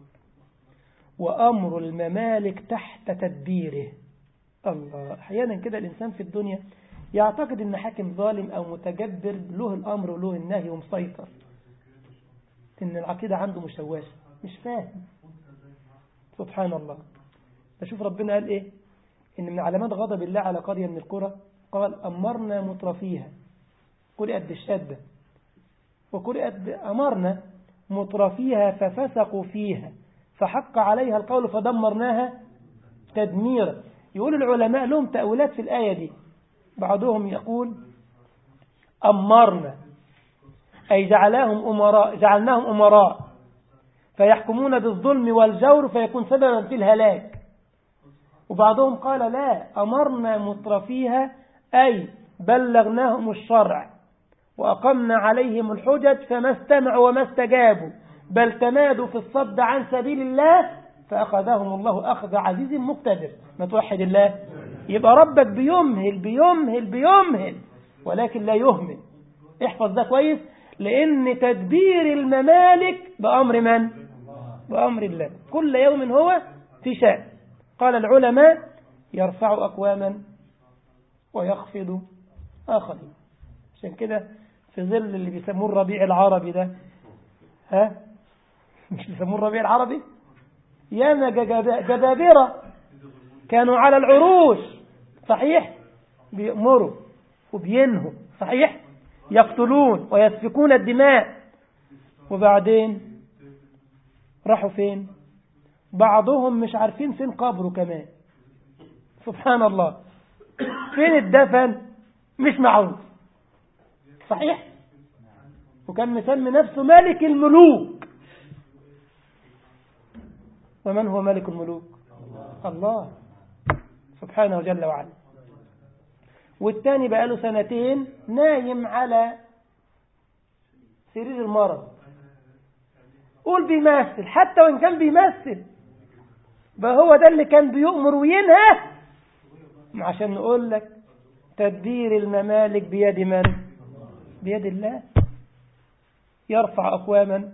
وأمر الممالك تحت تدبيره الله أحيانا كده الإنسان في الدنيا يعتقد أن حاكم ظالم أو متجبر له الأمر وله النهي ومسيطر إن العقيدة عنده مشوشة مش فاهم سبحان الله فشوف ربنا قال إيه إن من علامات غضب الله على قرية من القرى قال أمرنا مترفيها قرئت الشدة وقرئت أمرنا مترفيها ففسقوا فيها فحق عليها القول فدمرناها تدميرا يقول العلماء لهم تأويلات في الآية دي بعضهم يقول أمرنا أي جعلهم أمراء جعلناهم أمراء فيحكمون بالظلم والجور فيكون سببا في الهلاك وبعضهم قال لا أمرنا مترفيها أي بلغناهم الشرع وأقمنا عليهم الحجج فما استمعوا وما استجابوا بل تمادوا في الصد عن سبيل الله فأخذهم الله أخذ عزيز مقتدر ما توحد الله يبقى ربك بيمهل بيمهل بيمهل ولكن لا يهمل احفظ ده كويس لأن تدبير الممالك بأمر من؟ بأمر الله كل يوم هو في شأن قال العلماء يرفع أقواما ويخفض آخرين عشان كده في ظل اللي بيسموه الربيع العربي ده ها مش بيسموه الربيع العربي ياما جبابرة كانوا على العروش صحيح بيأمروا وبينهوا صحيح يقتلون ويسفكون الدماء وبعدين راحوا فين بعضهم مش عارفين فين قبره كمان سبحان الله فين الدفن مش معروف صحيح وكان مسمي نفسه ملك الملوك ومن هو ملك الملوك الله سبحانه جل وعلا والتاني بقاله سنتين نايم على سرير المرض قول بيمثل حتى وإن كان بيمثل بقى هو ده اللي كان بيؤمر وينهى عشان نقول لك تدبير الممالك بيد من بيد الله يرفع أقواما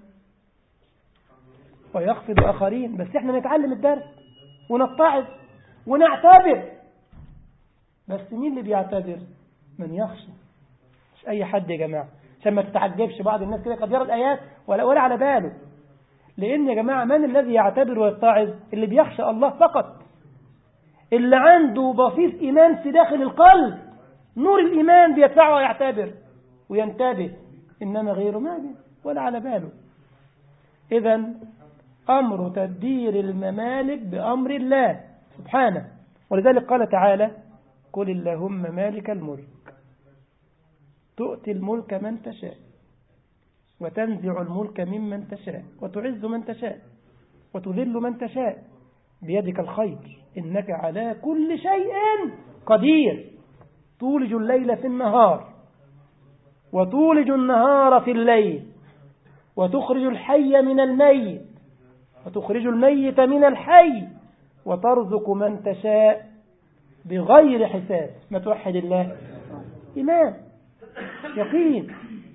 ويخفض آخرين بس احنا نتعلم الدرس ونتعظ ونعتبر بس مين اللي بيعتبر من يخشى مش أي حد يا جماعة عشان ما تتعجبش بعض الناس كده قد يرى الآيات ولا, ولا على باله لأن يا جماعة من الذي يعتبر ويتعظ اللي بيخشى الله فقط اللي عنده بصيص إيمان في داخل القلب نور الإيمان بيدفعه ويعتبر وينتبه إنما غيره ما بي ولا على باله إذا أمر تدبير الممالك بأمر الله سبحانه ولذلك قال تعالى قل اللهم مالك الملك تؤتي الملك من تشاء وتنزع الملك ممن تشاء وتعز من تشاء وتذل من تشاء بيدك الخير إنك على كل شيء قدير تولج الليل في النهار وتولج النهار في الليل وتخرج الحي من الميت وتخرج الميت من الحي وترزق من تشاء بغير حساب ما توحد الله إيمان يقين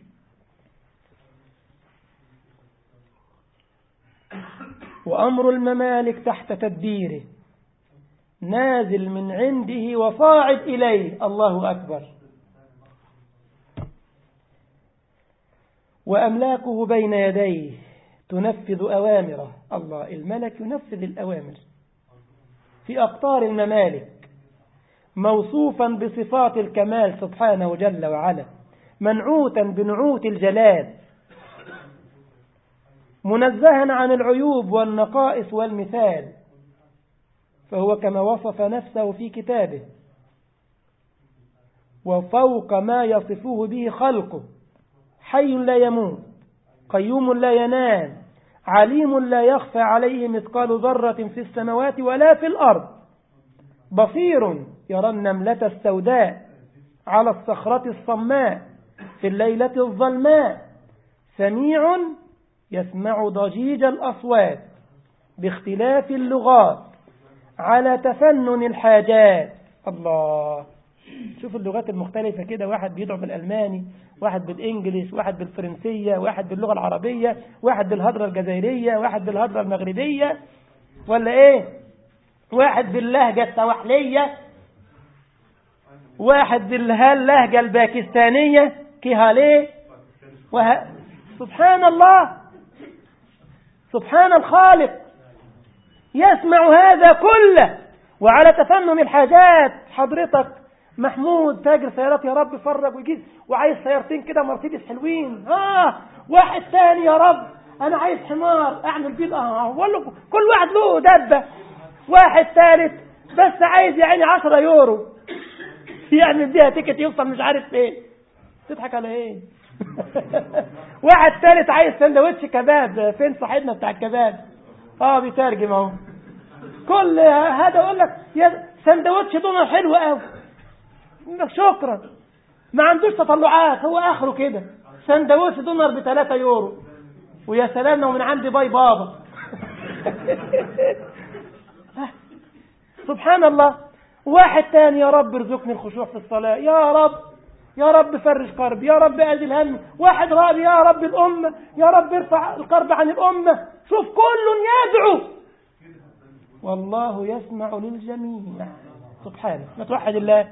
وأمر الممالك تحت تدبيره نازل من عنده وصاعد إليه الله أكبر وأملاكه بين يديه تنفذ أوامره الله الملك ينفذ الأوامر في أقطار الممالك موصوفا بصفات الكمال سبحانه جل وعلا منعوتا بنعوت الجلال منزها عن العيوب والنقائص والمثال فهو كما وصف نفسه في كتابه وفوق ما يصفه به خلقه حي لا يموت قيوم لا ينام عليم لا يخفى عليه مثقال ذرة في السماوات ولا في الأرض بصير يرى النملة السوداء على الصخرة الصماء في الليلة الظلماء سميع يسمع ضجيج الأصوات باختلاف اللغات على تفنن الحاجات الله شوف اللغات المختلفة كده واحد بيدعو بالألماني واحد بالإنجليش واحد بالفرنسية واحد باللغة العربية واحد بالهضرة الجزائرية واحد بالهضرة المغربية ولا إيه واحد باللهجة التوحلية واحد باللهجة الباكستانية كيهاليه وه... سبحان الله سبحان الخالق يسمع هذا كله وعلى تفنن الحاجات حضرتك محمود تاجر سيارات يا رب فرج ويجيب وعايز سيارتين كده مرسيدس حلوين ها واحد تاني يا رب انا عايز حمار اعمل بيه اه كل واحد له دبه واحد ثالث بس عايز يعني 10 يورو يعمل بيها تيكت يوصل مش عارف فين تضحك على ايه واحد ثالث عايز سندوتش كباب فين صاحبنا بتاع الكباب اه بيترجم اهو كل هذا يقول لك يا سندوتش دونر حلو قوي شكرا ما عندوش تطلعات هو اخره كده سندوتش دونر ب 3 يورو ويا سلام لو من عندي باي بابا سبحان الله واحد تاني يا رب ارزقني الخشوع في الصلاة يا رب يا رب فرج كربي يا رب أزل همي واحد رابي يا رب الأمة يا رب ارفع الكرب عن الأمة شوف كل يدعو والله يسمع للجميع سبحانه ما توحد الله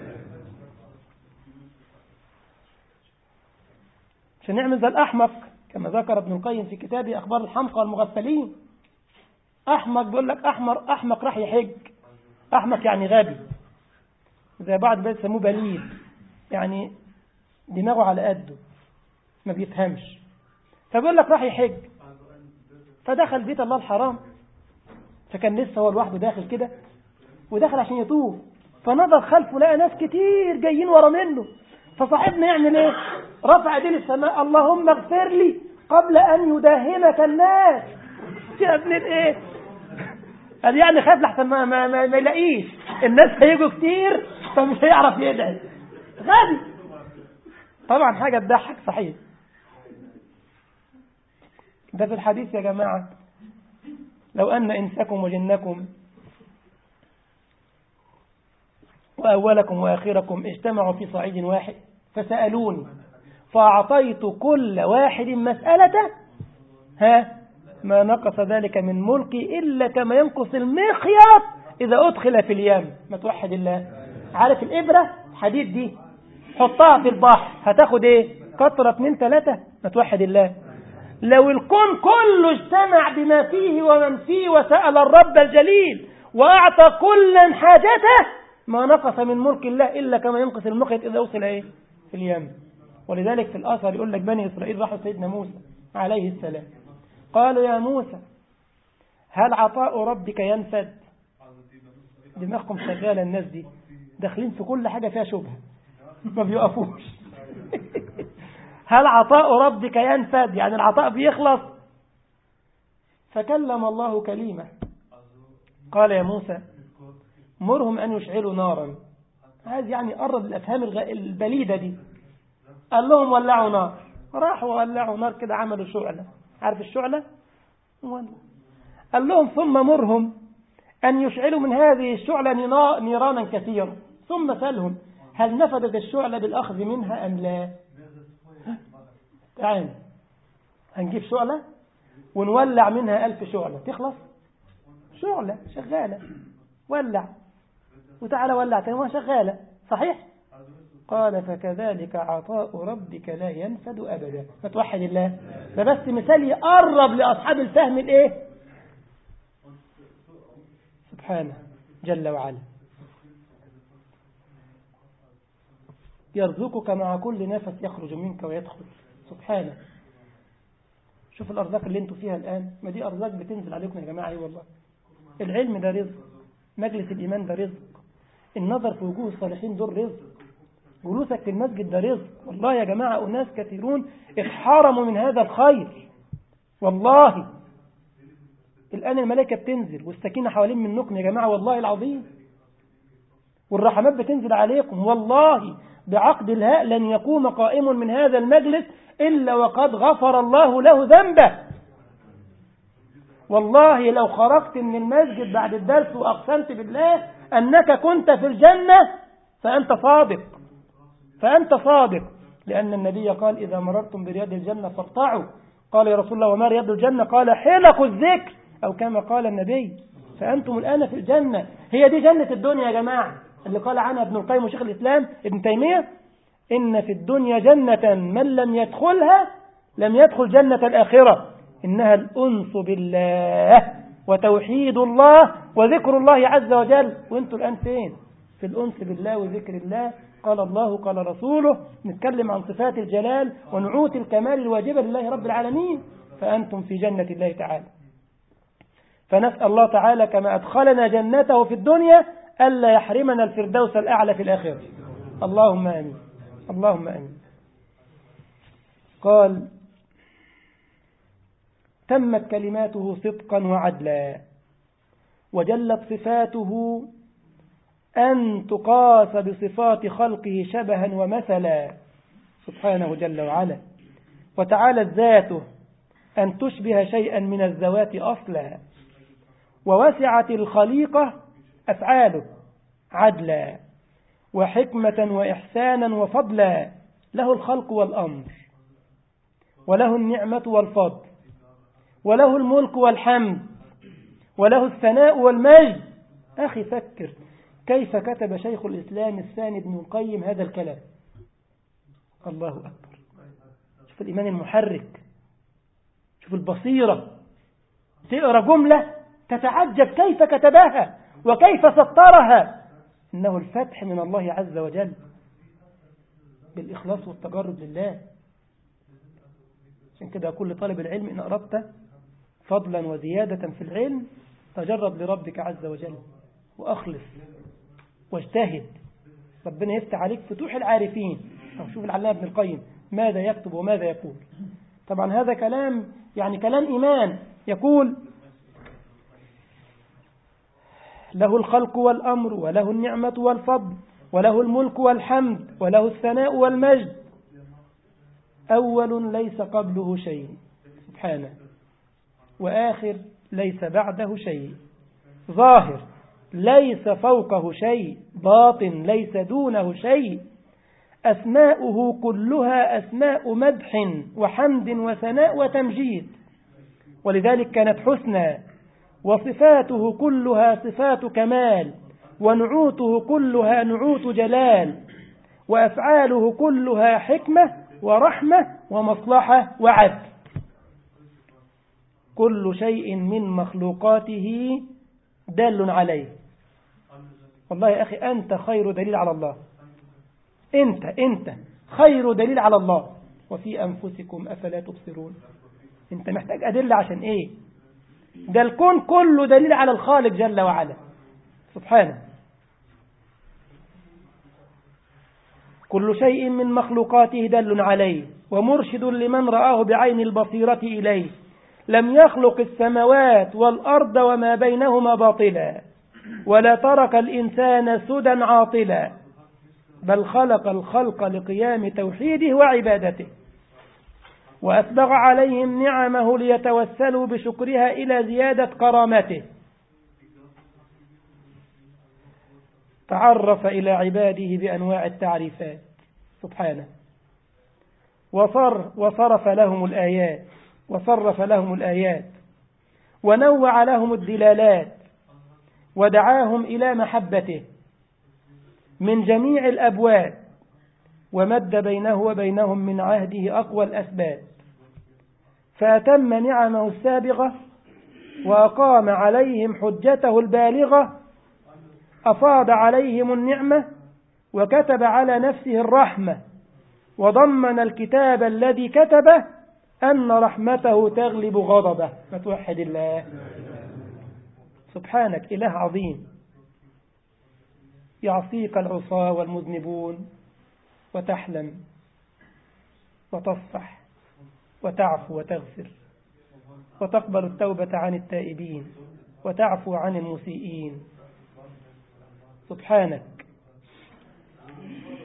عشان نعمل زي الأحمق كما ذكر ابن القيم في كتابه أخبار الحمقى والمغفلين أحمق بيقول لك أحمر أحمق راح يحج أحمق يعني غبي زي بعض بيت يسموه بليد يعني دماغه على قده ما بيفهمش فبيقول لك راح يحج فدخل بيت الله الحرام فكان لسه هو لوحده داخل كده ودخل عشان يطوف فنظر خلفه لقى ناس كتير جايين ورا منه فصاحبنا يعمل ايه رفع ايديه للسماء اللهم اغفر لي قبل ان يداهمك الناس يا ابن الايه قال يعني خاف لحسن ما, ما, ما, ما يلاقيش الناس هيجوا كتير فمش هيعرف يدعي غبي طبعا حاجة تضحك صحيح ده في الحديث يا جماعة لو أن إنسكم وجنكم وأولكم وآخركم اجتمعوا في صعيد واحد فسألوني فأعطيت كل واحد مسألة ها ما نقص ذلك من ملكي إلا كما ينقص المخيط إذا أدخل في اليم ما توحد الله عارف الإبرة حديد دي حطها في البحر هتاخد ايه قطرة اتنين تلاتة ما توحد الله لو الكون كله اجتمع بما فيه ومن فيه وسأل الرب الجليل وأعطى كلا حاجته ما نقص من ملك الله إلا كما ينقص المخيط إذا وصل إيه في اليم ولذلك في الأثر يقول لك بني إسرائيل راحوا سيدنا موسى عليه السلام قالوا يا موسى هل عطاء ربك ينفد دماغكم شغالة الناس دي داخلين في كل حاجة فيها شبهة ما بيقفوش هل عطاء ربك ينفد يعني العطاء بيخلص فكلم الله كلمة قال يا موسى مرهم أن يشعلوا نارا عايز يعني قرب الأفهام البليدة دي قال لهم ولعوا نار راحوا ولعوا نار كده عملوا شعلة عارف الشعلة قال لهم ثم مرهم أن يشعلوا من هذه الشعلة نيرانا كثيرة ثم سألهم هل نفذت الشعلة بالأخذ منها أم لا تعال هنجيب شعلة ونولع منها ألف شعلة تخلص شعلة شغالة ولع وتعالى ولع تاني شغالة صحيح قال فكذلك عطاء ربك لا ينفد أبدا فتوحد الله ده بس مثال يقرب لأصحاب الفهم الإيه سبحانه جل وعلا يرزقك مع كل نفس يخرج منك ويدخل سبحانه شوف الأرزاق اللي انتوا فيها الآن ما دي أرزاق بتنزل عليكم يا جماعة أي والله العلم ده رزق مجلس الإيمان ده رزق النظر في وجوه الصالحين دول رزق جلوسك في المسجد ده رزق والله يا جماعة أناس كثيرون اتحرموا من هذا الخير والله الآن الملائكة بتنزل والسكينة حوالين منكم يا جماعة والله العظيم والرحمات بتنزل عليكم والله بعقد الهاء لن يقوم قائم من هذا المجلس إلا وقد غفر الله له ذنبه والله لو خرجت من المسجد بعد الدرس وأقسمت بالله أنك كنت في الجنة فأنت صادق فأنت صادق لأن النبي قال إذا مررتم برياض الجنة فارطعوا قال يا رسول الله وما رياض الجنة قال حلق الذكر أو كما قال النبي فأنتم الآن في الجنة هي دي جنة الدنيا يا جماعة اللي قال عنها ابن القيم وشيخ الإسلام ابن تيمية إن في الدنيا جنة من لم يدخلها لم يدخل جنة الآخرة إنها الأنس بالله وتوحيد الله وذكر الله عز وجل وانتوا الآن فين في الأنس بالله وذكر الله قال الله قال رسوله نتكلم عن صفات الجلال ونعوت الكمال الواجبة لله رب العالمين فأنتم في جنة الله تعالى فنسأل الله تعالى كما أدخلنا جنته في الدنيا ألا يحرمنا الفردوس الأعلى في الآخرة اللهم آمين اللهم آمين قال تمت كلماته صدقا وعدلا وجلت صفاته أن تقاس بصفات خلقه شبها ومثلا سبحانه جل وعلا وتعالت ذاته أن تشبه شيئا من الذوات أصلا ووسعت الخليقة أفعاله عدلا وحكمة وإحسانا وفضلا له الخلق والأمر وله النعمة والفضل وله الملك والحمد وله الثناء والمجد أخي فكر كيف كتب شيخ الإسلام الثاني ابن القيم هذا الكلام الله أكبر شوف الإيمان المحرك شوف البصيرة تقرأ جملة تتعجب كيف كتبها وكيف سطرها إنه الفتح من الله عز وجل بالإخلاص والتجرد لله عشان كده كل طالب العلم إن أردت فضلا وزيادة في العلم تجرد لربك عز وجل وأخلص واجتهد ربنا يفتح عليك فتوح العارفين أو شوف العلامة ابن القيم ماذا يكتب وماذا يقول طبعا هذا كلام يعني كلام إيمان يقول له الخلق والأمر وله النعمة والفضل وله الملك والحمد وله الثناء والمجد أول ليس قبله شيء سبحانه وآخر ليس بعده شيء ظاهر ليس فوقه شيء باطن ليس دونه شيء أسماؤه كلها أسماء مدح وحمد وثناء وتمجيد ولذلك كانت حسنى وصفاته كلها صفات كمال ونعوته كلها نعوت جلال وأفعاله كلها حكمة ورحمة ومصلحة وعدل كل شيء من مخلوقاته دال عليه والله يا أخي أنت خير دليل على الله أنت أنت خير دليل على الله وفي أنفسكم أفلا تبصرون أنت محتاج أدلة عشان إيه ده الكون كله دليل على الخالق جل وعلا سبحانه كل شيء من مخلوقاته دل عليه ومرشد لمن رآه بعين البصيرة إليه لم يخلق السماوات والأرض وما بينهما باطلا ولا ترك الإنسان سدى عاطلا بل خلق الخلق لقيام توحيده وعبادته وأسبغ عليهم نعمه ليتوسلوا بشكرها إلى زيادة كرامته تعرف إلى عباده بأنواع التعريفات سبحانه وصر وصرف لهم الآيات وصرف لهم الآيات ونوع لهم الدلالات ودعاهم إلى محبته من جميع الأبواب ومد بينه وبينهم من عهده أقوى الأسباب فأتم نعمه السابغة وأقام عليهم حجته البالغة أفاض عليهم النعمة وكتب على نفسه الرحمة وضمن الكتاب الذي كتبه أن رحمته تغلب غضبه فتوحد الله سبحانك إله عظيم يعصيك العصاة والمذنبون وتحلم وتصفح وتعفو وتغفر وتقبل التوبة عن التائبين وتعفو عن المسيئين سبحانك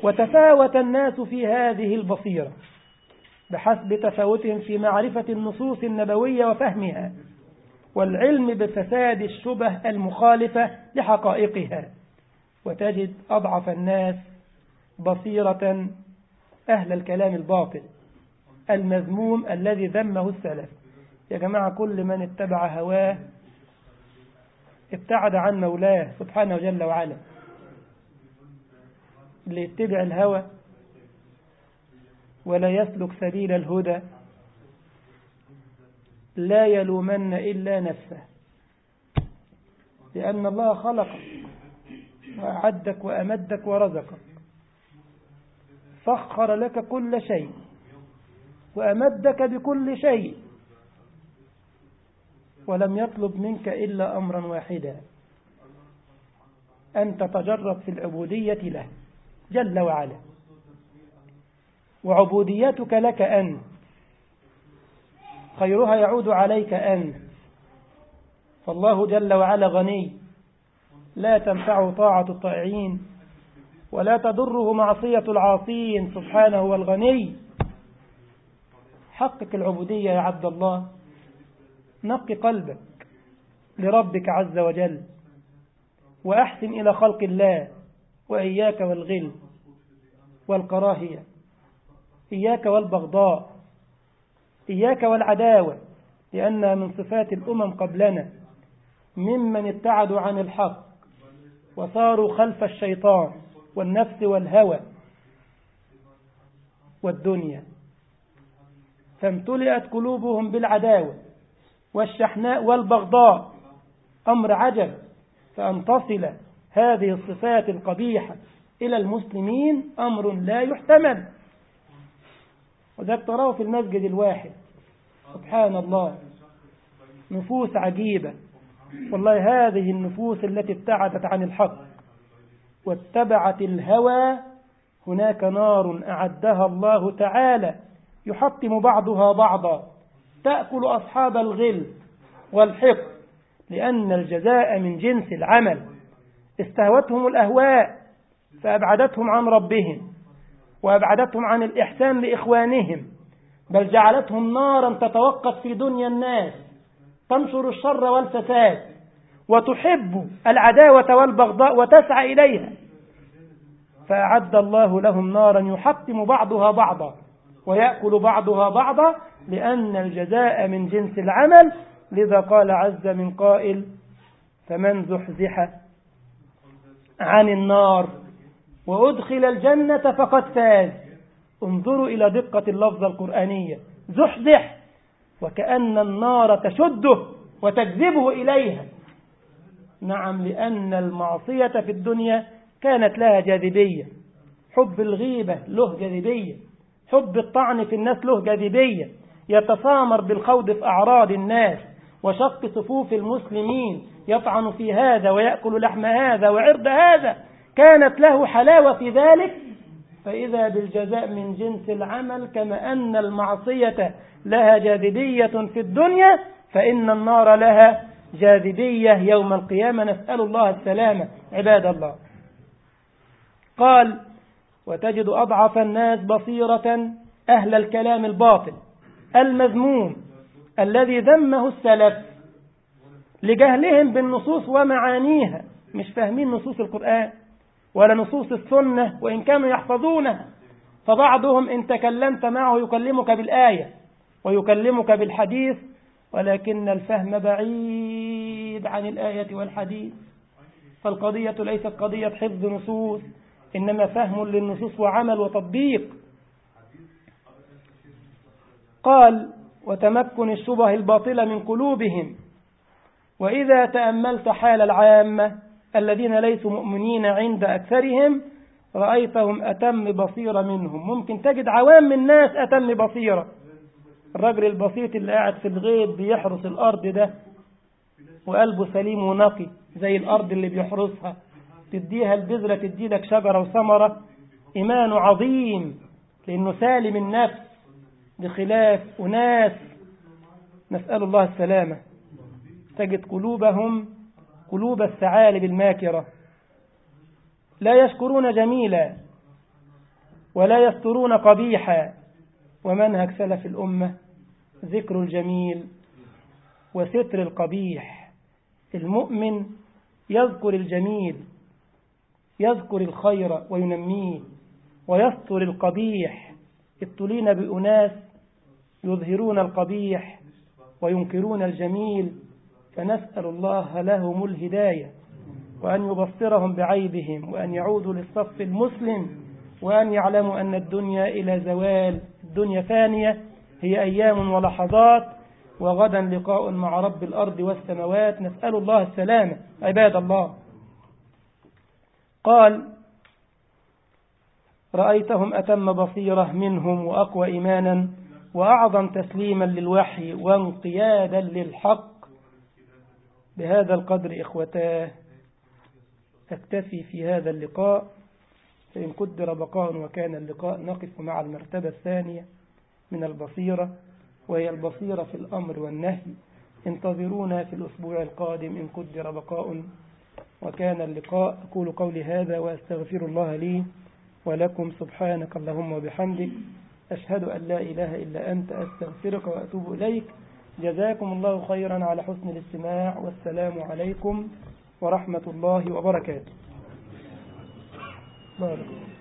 وتفاوت الناس في هذه البصيرة بحسب تفاوتهم في معرفة النصوص النبوية وفهمها والعلم بفساد الشبه المخالفة لحقائقها وتجد أضعف الناس بصيرة أهل الكلام الباطل المذموم الذي ذمه السلف يا جماعة كل من اتبع هواه ابتعد عن مولاه سبحانه جل وعلا اللي يتبع الهوى ولا يسلك سبيل الهدى لا يلومن إلا نفسه لأن الله خلقك وأعدك وأمدك ورزقك سخر لك كل شيء وأمدك بكل شيء ولم يطلب منك إلا أمرا واحدا أن تتجرد في العبودية له جل وعلا وعبوديتك لك أنت خيرها يعود عليك أنت فالله جل وعلا غني لا تنفعه طاعة الطائعين ولا تضره معصية العاصين سبحانه والغني حقق العبودية يا عبد الله نق قلبك لربك عز وجل وأحسن إلى خلق الله وإياك والغل والكراهية إياك والبغضاء إياك والعداوة لأنها من صفات الأمم قبلنا ممن ابتعدوا عن الحق وصاروا خلف الشيطان والنفس والهوى والدنيا فامتلئت قلوبهم بالعداوة والشحناء والبغضاء أمر عجب فأن تصل هذه الصفات القبيحة إلى المسلمين أمر لا يحتمل وذلك تراه في المسجد الواحد سبحان الله نفوس عجيبة والله هذه النفوس التي ابتعدت عن الحق واتبعت الهوى هناك نار أعدها الله تعالى يحطم بعضها بعضا تأكل أصحاب الغل والحقد لأن الجزاء من جنس العمل استهوتهم الأهواء فأبعدتهم عن ربهم وأبعدتهم عن الإحسان لإخوانهم بل جعلتهم نارا تتوقف في دنيا الناس تنشر الشر والفساد وتحب العداوة والبغضاء وتسعى إليها فأعد الله لهم نارا يحطم بعضها بعضا ويأكل بعضها بعضا لأن الجزاء من جنس العمل لذا قال عز من قائل فمن زحزح عن النار وأدخل الجنة فقد فاز انظروا إلى دقة اللفظة القرآنية زحزح وكأن النار تشده وتجذبه إليها نعم لأن المعصية في الدنيا كانت لها جاذبية حب الغيبة له جاذبية حب الطعن في الناس له جاذبية يتسامر بالخوض في أعراض الناس وشق صفوف المسلمين يطعن في هذا ويأكل لحم هذا وعرض هذا كانت له حلاوة في ذلك فإذا بالجزاء من جنس العمل كما أن المعصية لها جاذبية في الدنيا فإن النار لها جاذبية يوم القيامة نسأل الله السلامة عباد الله قال وتجد أضعف الناس بصيرة أهل الكلام الباطل المذموم الذي ذمه السلف لجهلهم بالنصوص ومعانيها مش فاهمين نصوص القرآن ولا نصوص السنة وإن كانوا يحفظونها فبعضهم إن تكلمت معه يكلمك بالآية ويكلمك بالحديث ولكن الفهم بعيد عن الآية والحديث فالقضية ليست قضية حفظ نصوص إنما فهم للنصوص وعمل وتطبيق قال وتمكن الشبه الباطلة من قلوبهم وإذا تأملت حال العامة الذين ليسوا مؤمنين عند أكثرهم رأيتهم أتم بصيرة منهم ممكن تجد عوام من الناس أتم بصيرة الرجل البسيط اللي قاعد في الغيب بيحرس الأرض ده وقلبه سليم ونقي زي الأرض اللي بيحرسها تديها البذرة تدي لك شجرة وثمرة إيمانه عظيم لأنه سالم النفس بخلاف أناس نسأل الله السلامة تجد قلوبهم قلوب الثعالب الماكرة لا يشكرون جميلا ولا يسترون قبيحا ومنهج سلف الأمة ذكر الجميل وستر القبيح المؤمن يذكر الجميل يذكر الخير وينميه ويستر القبيح ابتلينا بأناس يظهرون القبيح وينكرون الجميل فنسأل الله لهم الهداية وأن يبصرهم بعيبهم وأن يعودوا للصف المسلم وأن يعلموا أن الدنيا إلى زوال الدنيا ثانية هي أيام ولحظات وغدا لقاء مع رب الأرض والسماوات نسأل الله السلامة عباد الله قال رأيتهم أتم بصيرة منهم وأقوى إيمانا وأعظم تسليما للوحي وانقيادا للحق بهذا القدر إخوتاه أكتفي في هذا اللقاء فإن قدر بقاء وكان اللقاء نقف مع المرتبة الثانية من البصيرة وهي البصيرة في الأمر والنهي انتظرونا في الأسبوع القادم إن قدر بقاء وكان اللقاء أقول قولي هذا وأستغفر الله لي ولكم سبحانك اللهم وبحمدك أشهد أن لا إله إلا أنت أستغفرك وأتوب إليك جزاكم الله خيرا على حسن الاستماع والسلام عليكم ورحمة الله وبركاته بارك الله